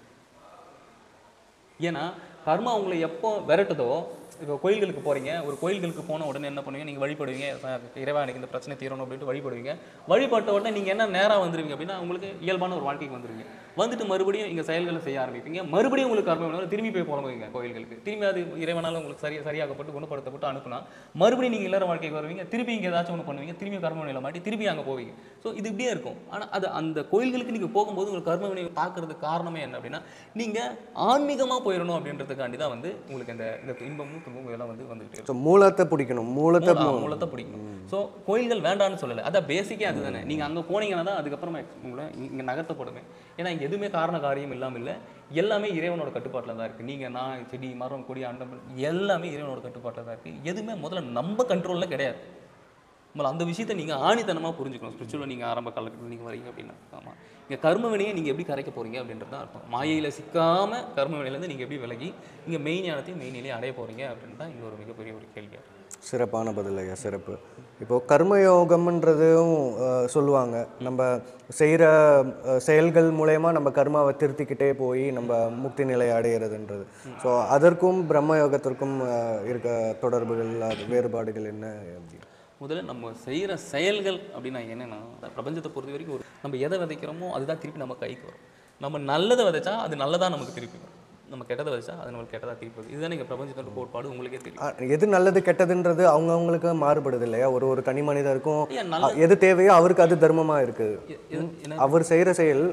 ஏன்னா கர்மா உங்களை எப்போ விரட்டுதோ இப்போ கோயில்களுக்கு போகிறீங்க ஒரு கோயில்களுக்கு போன உடனே என்ன பண்ணுவீங்க நீங்கள் வழிபடுவீங்க "ச- இறைவா எனக்கு இந்த பிரச்சனை தீரணும் அப்படின்ட்டு வழிபடுவீங்க வழிபட்ட உடனே நீங்கள் என்ன நேராக வந்துருவீங்க அப்படின்னா உங்களுக்கு இயல்பான ஒரு வாழ்க்கைக்கு வந்துருவீங்க வந்துட்டு மறுபடியும் இங்கே செயல்களை செய்ய ஆரம்பிப்பீங்க மறுபடியும் உங்களுக்கு கர்ம வினைகள் திரும்பி போய் புலம்புவீங்க கோயில்களுக்கு திரும்பி அது இறைவனால் உங்களுக்கு சரியா சரியாகப்பட்டு குணப்படுத்தப்பட்டு அனுப்புனா மறுபடியும் நீங்கள் இல்லற வாழ்க்கைக்கு வருவீங்க திருப்பி இங்கே ஏதாச்சும் ஒன்று பண்ணுவீங்க திரும்பி கர்ம வினையில மாட்டி திருப்பி அங்கே போவீங்க ஸோ இது இப்படியே இருக்கும் ஆனால் அது அந்த கோயில்களுக்கு நீங்கள் போகும்போது உங்களுக்கு கர்ம வினையை தாக்குறதுக்கு காரணமே என்ன அப்படின்னா நீங்கள் ஆன்மீகமாக போயிடணும் அப்படின்றதுக்காண்டி தான் வந்து உங்களுக்கு இந்த இந்த இன்பமும் துன்பமும் இதெல்லாம் வந்து வந்துகிட்டே இருக்கும்
ஸோ மூலத்தை பிடிக்கணும் மூலத்தை
மூல- ஆ, மூலத்தை பிடிக்கும் ஸோ கோயில்கள் வேண்டாம்னு சொல்லலை அதான் பேசிக்கே அதுதானே நீங்கள் அங்கே போனீங்கன்னா தான் அதுக்கப்புறமா உங்களை இங்கே நகர்த்தப்படுமே ஏன்னா இங்கே எதுவுமே காரண காரியம் இல்லாமல் இல்லை எல்லாமே இறைவனோட கட்டுப்பாட்டில் தான் இருக்குது நீங்கள் நான் செடி மரம் கொடி அண்டம் எல்லாமே இறைவனோட கட்டுப்பாட்டில் தான் இருக்குது எதுவுமே முதல்ல நம்ம கண்ட்ரோலில் கிடையாது முதல்ல அந்த விஷயத்தை நீங்கள் ஆணித்தனமாக புரிஞ்சுக்கணும் ஸ்பிரிச்சுவலாக நீங்கள் ஆரம்ப காலகட்டத்தில் நீங்கள் வரீங்க அப்படின்னா ஆமாம் இங்கே கர்ம வினையை நீங்கள் எப்படி கரைக்க போகிறீங்க அப்படின்றது தான் அர்த்தம் மாயையில் சிக்காமல் கர்ம வினையிலேருந்து நீங்கள் எப்படி விலகி இங்கே மெயின் ஞானத்தையும் மெயின் நிலையை அடைய போகிறீங்க அப்படின்னு தான் இங்கே ஒரு மிகப்பெரிய ஒரு கேள்வியாக இருக்குது
சிறப்பான பதில் ஐயா சிறப்பு இப்போ கர்மயோகம்ன்றதும் அஹ், சொல்லுவாங்க நம்ம செய்கிற செயல்கள் மூலயமா நம்ம கர்மாவை திருத்திக்கிட்டே போய் நம்ம முக்தி நிலை அடையிறதுன்றது ஸோ அதற்கும் பிரம்ம யோகத்திற்கும் அஹ், இருக்க தொடர்புகள் அது வேறுபாடுகள் என்ன அப்படி
முதல்ல நம்ம செய்கிற செயல்கள் அப்படின்னா என்னென்னா பிரபஞ்சத்தை பொறுத்த வரைக்கும் ஒரு நம்ம எதை விதைக்கிறோமோ அதுதான் திருப்பி நம்ம கைக்கு வரும் நம்ம நல்லதை விதைச்சா அது நல்லதாக நமக்கு திருப்பி வரும் நம்ம கெட்டதை விதைச்சா அது நமக்கு கெட்டதாக திருப்பி வரும் இதுதான் நீங்கள் பிரபஞ்சத்தோட கோட்பாடு உங்களுக்கே தெரியும்
அஹ், எது நல்லது கெட்டதுன்றது அவங்கவுங்களுக்கு மாறுபடுது இல்லையா ஒரு ஒரு தனி மனிதருக்கும்
ஏன் நல்ல
அஹ், எது தேவையோ அவருக்கு அது தர்மமாக இருக்குது
எ- எது- என்ன
அவர் செய்கிற செயல்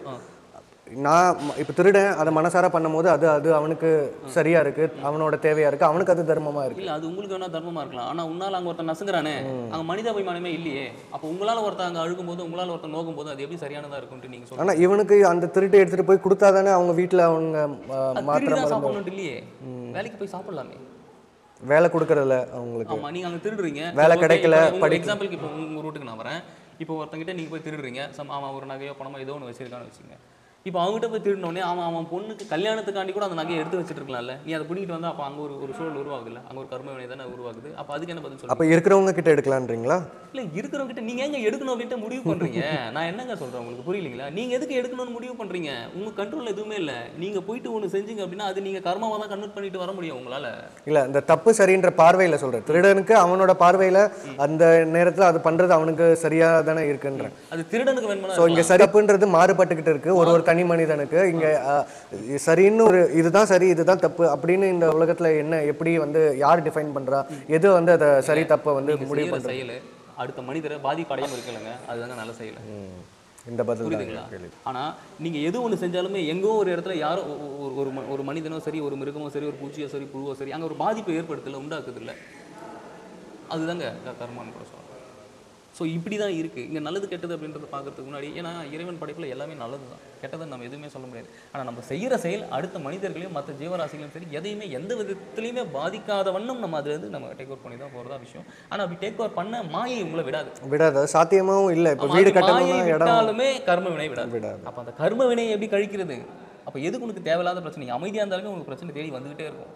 நான் ம- இப்போ திருடன் அதை மனசார பண்ணும்போது அது அது அவனுக்கு சரியா இருக்கு அவனோட தேவையா இருக்கு அவனுக்கு அது தர்மமா இருக்கு
இல்லை அது உங்களுக்கு வேணா தர்மமா இருக்கலாம் ஆனால் உன்னால் அங்கே ஒருத்தன் நசுங்கிறானே அங்கே மனித அபிமானமே இல்லையே அப்போ உங்களால் ஒருத்தன் அங்கே அழுகும்போது உங்களால் ஒருத்தன் நோக்கும்போது அது எப்படி சரியானதாக இருக்கும்ட்டு நீங்கள் சொல்லுங்கள்
ஆனா இவனுக்கு அந்த திருட்டை எடுத்துட்டு போய் கொடுத்தாதானே அவங்க வீட்டுல அவங்க அஹ்,
திருடி
மாத்திரை
தான்
மருந்து
சாப்பிடணும்ட்டு இல்லையே வேலைக்கு போய் சாப்பிடலாமே
வேலை கொடுக்கறதில்ல அவங்களுக்கு
ஆமா நீங்க அங்க திருடுறீங்க
வேலை
இப்போ
கிடைக்கல,
இப்போ உங்க
படிக்க-
எக்ஸாம்பிளுக்கு இப்போ உங்க ரூட்டுக்கு நான் வரேன் இப்போ ஒருத்தங்கிட்ட நீங்க போய் திருடுறீங்க சம் அவன் ஒரு நகையோ பணமோ ஏதோ ஒன்று வச்சிருக்கான்னு வச்சுங்க இப்போ அவங்ககிட்ட போய் திருடினோடனே அவன் அவன் பொண்ணுக்கு கல்யாணத்துக்காண்டி கூட அந்த நகையை எடுத்து வச்சுட்டு இருக்கலாம்ல நீ அதை பிடிக்கிட்டு வந்தா அப்போ அங்க ஒரு ஒரு சூழல் உருவாகுதுல்ல அங்க ஒரு கர்ம வினை தானே உருவாகுது அப்போ அதுக்கு என்ன பதில் சொல்லுங்க
அப்ப இருக்கிறவங்க கிட்ட எடுக்கலான்றீங்களா
இல்ல இருக்கிறவங்க கிட்ட நீங்க எங்க எடுக்கணும் அப்படின்ட்டு முடிவு பண்றீங்க நான் என்னங்க சொல்றேன் உங்களுக்கு புரியலீங்களா நீங்க எதுக்கு எடுக்கணும்னு முடிவு பண்றீங்க உங்க கண்ட்ரோல்ல எதுவுமே இல்ல நீங்க போயிட்டு ஒன்று செஞ்சீங்க அப்படின்னா அது நீங்க கர்மாவை தான் கன்வெர்ட் பண்ணிட்டு வர முடியும் உங்களால
இல்ல இந்த தப்பு சரின்ற பார்வையில சொல்றேன் திருடனுக்கு அவனோட பார்வையில அந்த நேரத்துல அது பண்றது அவனுக்கு சரியா தானே இருக்குன்றேன்
அது திருடனுக்கு வேணுமா
ஸோ இங்க சரிப்புன்றது மாறுபட்டுக்கிட்டு இருக்கு ஒரு ஒரு தனி மனிதனுக்கு இங்க அஹ், இது சரின்னு ஒரு இதுதான் சரி இதுதான் தப்பு அப்படின்னு இந்த உலகத்துல என்ன எப்படி வந்து யார் டிஃபைன் பண்றா எது வந்து அதை சரி தப்பை வந்து
நீங்க
முடிவு
செய்யற செயல் அடுத்த மனிதரை பாதிப்படையாம இருக்குல்லங்க அதுதாங்க நல்ல செயல்
ம். இந்த பதில் தான்
புரியுதுங்களா ஆனா நீங்க எது ஒண்ணு செஞ்சாலுமே எங்கோ ஒரு இடத்துல யாரோ ஒ- ஒ- ஒரு ஒரு ம- ஒரு மனிதனோ சரி ஒரு மிருகமோ சரி ஒரு பூச்சியோ சரி புழுவோ சரி அங்க ஒரு பாதிப்பை ஏற்படுத்தல உண்டாக்குது இல்ல அதுதாங்க க- கர்மான்னு கூட சொல்லலாம் ஸோ இப்படி தான் இருக்குது இங்கே நல்லது கெட்டது அப்படின்றத பார்க்கறதுக்கு முன்னாடி ஏன்னா இறைவன் படைப்பில் எல்லாமே நல்லது தான் கெட்டதை நம்ம எதுவுமே சொல்ல முடியாது ஆனால் நம்ம செய்கிற செயல் அடுத்த மனிதர்களையும் மற்ற ஜீவராசிகளையும் சரி எதையுமே எந்த விதத்துலையுமே பாதிக்காத வண்ணம் நம்ம அதுலேருந்து நம்ம டேக் ஓவர் பண்ணி தான் போகிறதா விஷயம் ஆனால் அப்படி டேக் ஓவர் பண்ண மாயை உங்களை விடாது
விடாத சாத்தியமாவும் இல்லை இப்போ
ஆமா,
வீடு
அது மாயை
கட்டணும்னா இடம்
விட்டாலுமே கர்ம வினை விடாது
விடாது.
அப்போ அந்த கர்ம வினையை எப்படி கழிக்கிறது அப்போ எதுக்கு உனக்கு தேவையில்லாத பிரச்சனை நீ அமைதியாக இருந்தாலுமே உங்களுக்கு பிரச்சனை தேடி வந்துகிட்டே இருக்கும்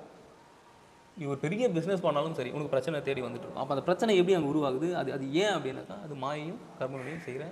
நீ ஒரு பெரிய பிஸ்னஸ் பண்ணாலும் சரி உனக்கு பிரச்சனை தேடி வந்துட்டு இருக்கும் அப்போ அந்த பிரச்சனை எப்படி அங்கே உருவாகுது அது அது ஏன் அப்படின்னாக்கா அது மாயையும் கர்ம வினையும் செய்கிற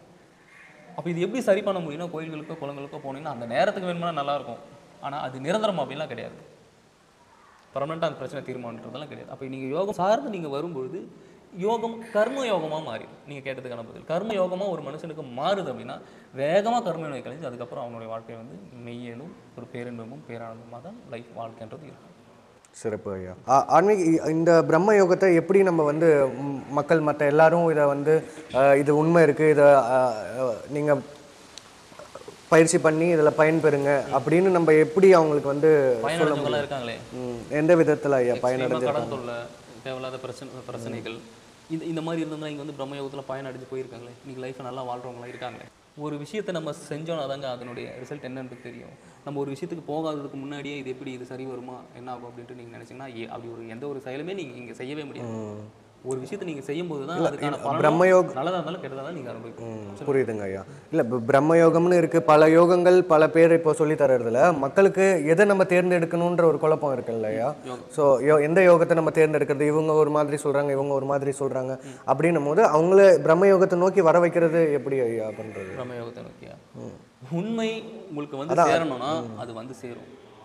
அப்போ இது எப்படி சரி பண்ண முடியும்னா கோயில்களுக்கோ குளங்களுக்கோ போனீங்கன்னா அந்த நேரத்துக்கு வேணும்னா நல்லா இருக்கும் ஆனால் அது நிரந்தரம் அப்படின்லாம் கிடையாது பர்மனெண்ட்டாக அந்த பிரச்சனை தீர்மானன்றதெல்லாம் கிடையாது அப்போ நீங்கள் யோகம் சார்ந்து நீங்கள் வரும்பொழுது யோகம் கர்ம யோகமாக மாறிடும் நீங்கள் கேட்டதுக்கான பதில் கர்ம யோகமாக ஒரு மனுஷனுக்கு மாறுது அப்படின்னா வேகமாக கர்ம யோகம் கழிஞ்சு அதுக்கப்புறம் அவனுடைய வாழ்க்கை வந்து மெய்யலும் ஒரு பேரின்பமும் பேரானந்தமாக தான் லைஃப் வாழ்க்கைன்றது இருக்கும்
சிறப்பு ஐயா ஆ- ஆன்மீக இ- இந்த பிரம்ம யோகத்தை எப்படி நம்ம வந்து ம், மக்கள் மற்ற எல்லாரும் இதை வந்து அஹ், இது உண்மை இருக்குது இதை நீங்கள் பயிற்சி பண்ணி இதில் பயன்பெறுங்க அப்படின்னு நம்ம எப்படி அவங்களுக்கு வந்து
பயனடைஞ்சவங்களாம் இருக்காங்களே
ம், எந்த விதத்தில் ஐயா
extreme-ஆ
பயனடைஞ்சு
கடன் தொல்லை தேவையில்லாத பிரச்சனை பிரச்சனைகள் இந்த இந்த மாதிரி இருந்தோம்னா இங்கே வந்து பிரம்மயோகத்தில் பயனடைஞ்சு போயிருக்காங்களே இன்னைக்கு லைஃப்பை நல்லா வாழ்றவங்களாம் இருக்காங்களே ஒரு விஷயத்தை நம்ம செஞ்சோம்னா தாங்க அதனுடைய ரிசல்ட் என்னன்னு தெரியும் நம்ம ஒரு விஷயத்துக்கு போகாததுக்கு முன்னாடியே இது எப்படி இது சரி வருமா என்ன ஆகும் அப்படின்ட்டு நீங்கள் நினச்சிங்கன்னா ஏ- அப்படி ஒரு எந்த ஒரு செயலுமே நீங்கள் இங்கே செய்யவே முடியாது ஒரு விஷயத்தை நீங்கள் செய்யும்போது தான் அதுக்கான பலனும்
பிரம்மயோக-
நல்லதாக இருந்தாலும் கெட்டதாக தான் நீங்கள் அனுபவிக்கணும்
ம், புரியுதுங்க ஐயா இல்லை பிரம்ம யோகம்னு இருக்குது பல யோகங்கள் பல பேர் இப்போ சொல்லி தர்றதுல மக்களுக்கு எதை நம்ம தேர்ந்தெடுக்கணுன்ற ஒரு குழப்பம் இருக்குல்ல ஐயா ஸோ எந்த யோகத்தை நம்ம தேர்ந்தெடுக்கிறது இவங்க ஒரு மாதிரி சொல்கிறாங்க இவங்க ஒரு மாதிரி சொல்கிறாங்க அப்படின்னும் போது அவங்கள பிரம்ம யோகத்தை நோக்கி வர வைக்கிறது எப்படி ஐயா பண்ணுறது
பிரம்மயோகத்தை நோக்கியா உண்மை உங்களுக்கு வந்து சேரணும்னா அது வந்து சேரும்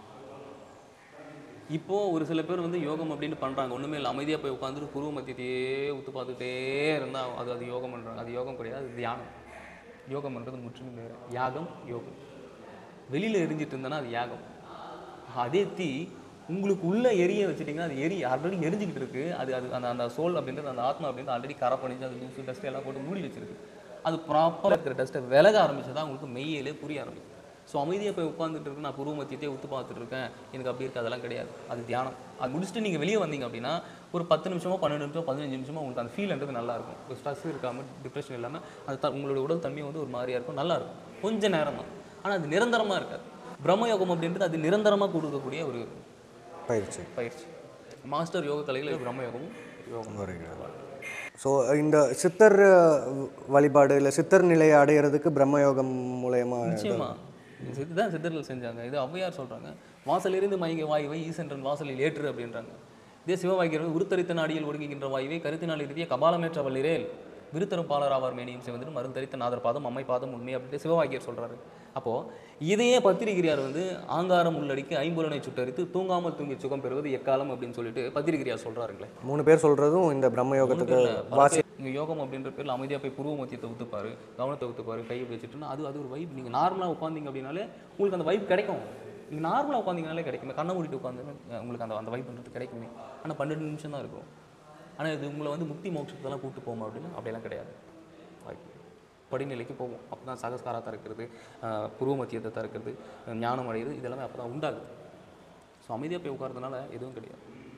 இப்போ ஒரு சில பேர் வந்து யோகம் அப்படின்னு பண்றாங்க ஒண்ணுமே இல்லை அமைதியா போய் உட்காந்துட்டு குருவ மத்தியத்தையே உத்து பார்த்துட்டே இருந்தா அது அது யோகம் பண்றாங்க அது யோகம் கிடையாது அது தியானம் யோகம் பண்றது முற்றிலும் வேறு யாகம் யோகம் வெளியில எரிஞ்சிட்டு இருந்தனா அது யாகம் அதே தீ உங்களுக்கு உள்ள எரிய வச்சுட்டிங்கன்னா அது எரி ஆல்ரெடி எரிஞ்சுக்கிட்டு இருக்கு அது அது அந்த அந்த சோல் அப்படின்றது அந்த ஆத்மா அப்படின்றது ஆல்ரெடி கரை பண்ணிச்சு அது தூசு டஸ்ட் எல்லாம் போட்டு மூடி வச்சிருக்கு அது ப்ராப்பராக இருக்கிற டஸ்ட்டை விலக ஆரம்பிச்சதா உங்களுக்கு மெய்யிலே புரிய ஆரம்பிக்கும் ஸோ அமைதியாக போய் உட்காந்துட்டு இருக்கு நான் புருவ மத்தியத்தையே உத்து பார்த்துட்டு இருக்கேன் எனக்கு அப்படி இருக்கு அதெல்லாம் கிடையாது அது தியானம் அது முடிச்சுட்டு நீங்கள் வெளியே வந்தீங்க அப்படின்னா ஒரு பத்து நிமிஷமோ பன்னெண்டு நிமிஷமோ பதினஞ்சு நிமிஷமோ உங்களுக்கு அந்த ஃபீல்ன்றது நல்லா இருக்கும் ஒரு ஸ்ட்ரெஸ் இருக்காமல் டிப்ரெஷன் இல்லாமல் அது த- உங்களோட உடல் தன்மை வந்து ஒரு மாதிரியா இருக்கும் நல்லா இருக்கும் கொஞ்ச நேரம் தான் ஆனால் அது நிரந்தரமாக இருக்காது பிரம்மயோகம் அப்படின்றது அது நிரந்தரமாக கொடுக்கக்கூடிய ஒரு
பயிற்சி
பயிற்சி மாஸ்டர் யோக தலையில் பிரம்மயோகமும் யோகம்
ஸோ இந்த சித்தர் அஹ், வழிபாடு இல்லை சித்தர் நிலையை அடையிறதுக்கு பிரம்ம யோகம் மூலயமா
நிச்சயமா இதுதான் சித்தர்கள் செஞ்சாங்க இது ஔவையார் சொல்றாங்க வாசலிருந்து மயங்க வாயுவை ஈசன்றன் வாசலில் ஏற்று அப்படின்றாங்க இதே சிவவாக்கியர் உருத்தரித்த நாடியில் ஒடுங்குகின்ற வாயுவை கருத்தினால் இறுதிய கபாலமேற்ற வல்லிரேல் விருத்தரும் பாலராவார் மேனியும் சிவந்து மருந்தரித்த நாதர் பாதம் அம்மை பாதம் உண்மை அப்படின்ட்டு சிவவாக்கியர் சொல்றாரு அப்போ இதையே பத்திரிகிரியார் வந்து ஆங்காரம் உள்ளடிக்கு ஐம்புலனை சுட்டரித்து தூங்காமல் தூங்கி சுகம் பெறுவது எக்காலம் அப்படின்னு சொல்லிட்டு பத்திரிகிரியார் சொல்றாருங்களே
மூணு பேர் சொல்கிறதும் இந்த பிரம்ம யோகத்துக்கு வாசி
இங்கே யோகம் அப்படின்ற பேரில் அமைதியாக போய் புருவ மத்தியத்தை ஊத்துப்பாரு கவனத்தை ஊத்துப்பாரு கையை வச்சுட்டுனா அது அது ஒரு வைப் நீங்கள் நார்மலாக உட்காந்தீங்க அப்படின்னாலே உங்களுக்கு அந்த வைப் கிடைக்கும் நீங்கள் நார்மலாக உட்காந்தீங்கனாலே கிடைக்குமே கண்ணை மூடிட்டு உட்காந்து உங்களுக்கு அந்த அந்த வைப்ன்றது கிடைக்குமே ஆனால் பன்னெண்டு நிமிஷம் தான் இருக்கும் ஆனால் இது உங்களை வந்து முக்தி மோட்சத்தெல்லாம் கூப்பிட்டு போகும் அப்படின்னா அப்படியெல்லாம் கிடையாது வாய்ப்பு படிநிலைக்கு போவோம் அப்போ தான் சகஸ்காரா திறக்கிறது ஆஹ் புருவ மத்தியத்தை திறக்கிறது ஞானம் அடைகிறது இதெல்லாமே அப்போ தான் உண்டாகுது ஸோ அமைதியாக போய் உட்கார்றதுனால எதுவும் கிடையாது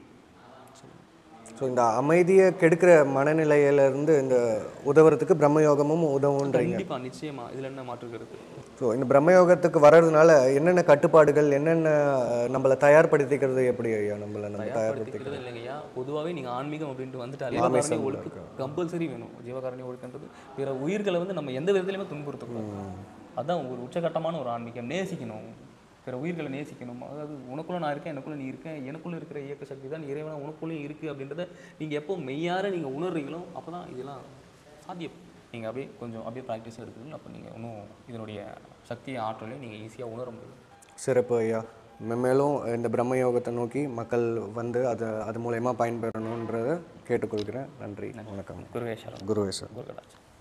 ஸோ இந்த அமைதியை கெடுக்கிற மனநிலையிலேருந்து இந்த உதவுறதுக்கு பிரம்ம யோகமும் உதவுன்றீங்க
கண்டிப்பாக நிச்சயமா இதில் என்ன மாற்றுக்கிறது
ஸோ இந்த பிரம்ம யோகத்துக்கு வர்றதுனால என்னென்ன கட்டுப்பாடுகள் என்னென்ன அஹ், நம்மளை தயார்படுத்திக்கிறது எப்படி ஐயா நம்மளை நம்ம தயார்படுத்தி
தயார்படுத்திக்கிறது இல்லைங்கய்யா பொதுவாகவே நீங்கள் ஆன்மீகம் அப்படின்ட்டு வந்துட்டாலே ஜீவகாரணி ஒழுக்கு கம்பல்சரி வேணும் ஜீவகாரணி ஒழுக்கன்றது பிற உயிர்களை வந்து நம்ம எந்த விதத்துலையுமே துன்புறுத்தக்கூடாது அதான் ஒரு உச்சகட்டமான ஒரு ஆன்மீகம் நேசிக்கணும் பிற உயிர்களை நேசிக்கணும் அதாவது உனக்குள்ள நான் இருக்கேன் எனக்குள்ள நீ இருக்கேன் எனக்குள்ள இருக்கிற இயக்க சக்தி தான் இறைவனா உனக்குள்ளேயும் இருக்குது அப்படின்றத நீங்கள் எப்போ மெய்யார நீங்கள் உணர்றீங்களோ அப்போ தான் இதெல்லாம் சாத்தியம் நீங்கள் அப்படியே கொஞ்சம் அப்படியே ப்ராக்டிஸ் எடுத்துக்கணும் அப்போ நீங்கள் இன்னும் இதனுடைய சக்தியை ஆற்றலையும் நீங்கள் ஈஸியாக உணர முடியும்
சிறப்பு ஐயா மென்மேலும் இந்த பிரம்ம யோகத்தை நோக்கி மக்கள் வந்து அதை அது மூலயமா பயன்பெறணுன்றதை கேட்டுக்கொள்கிறேன் நன்றி வணக்கம்
குருவேஸ்வரம்
குருவே சார்
குருகடாச்சம்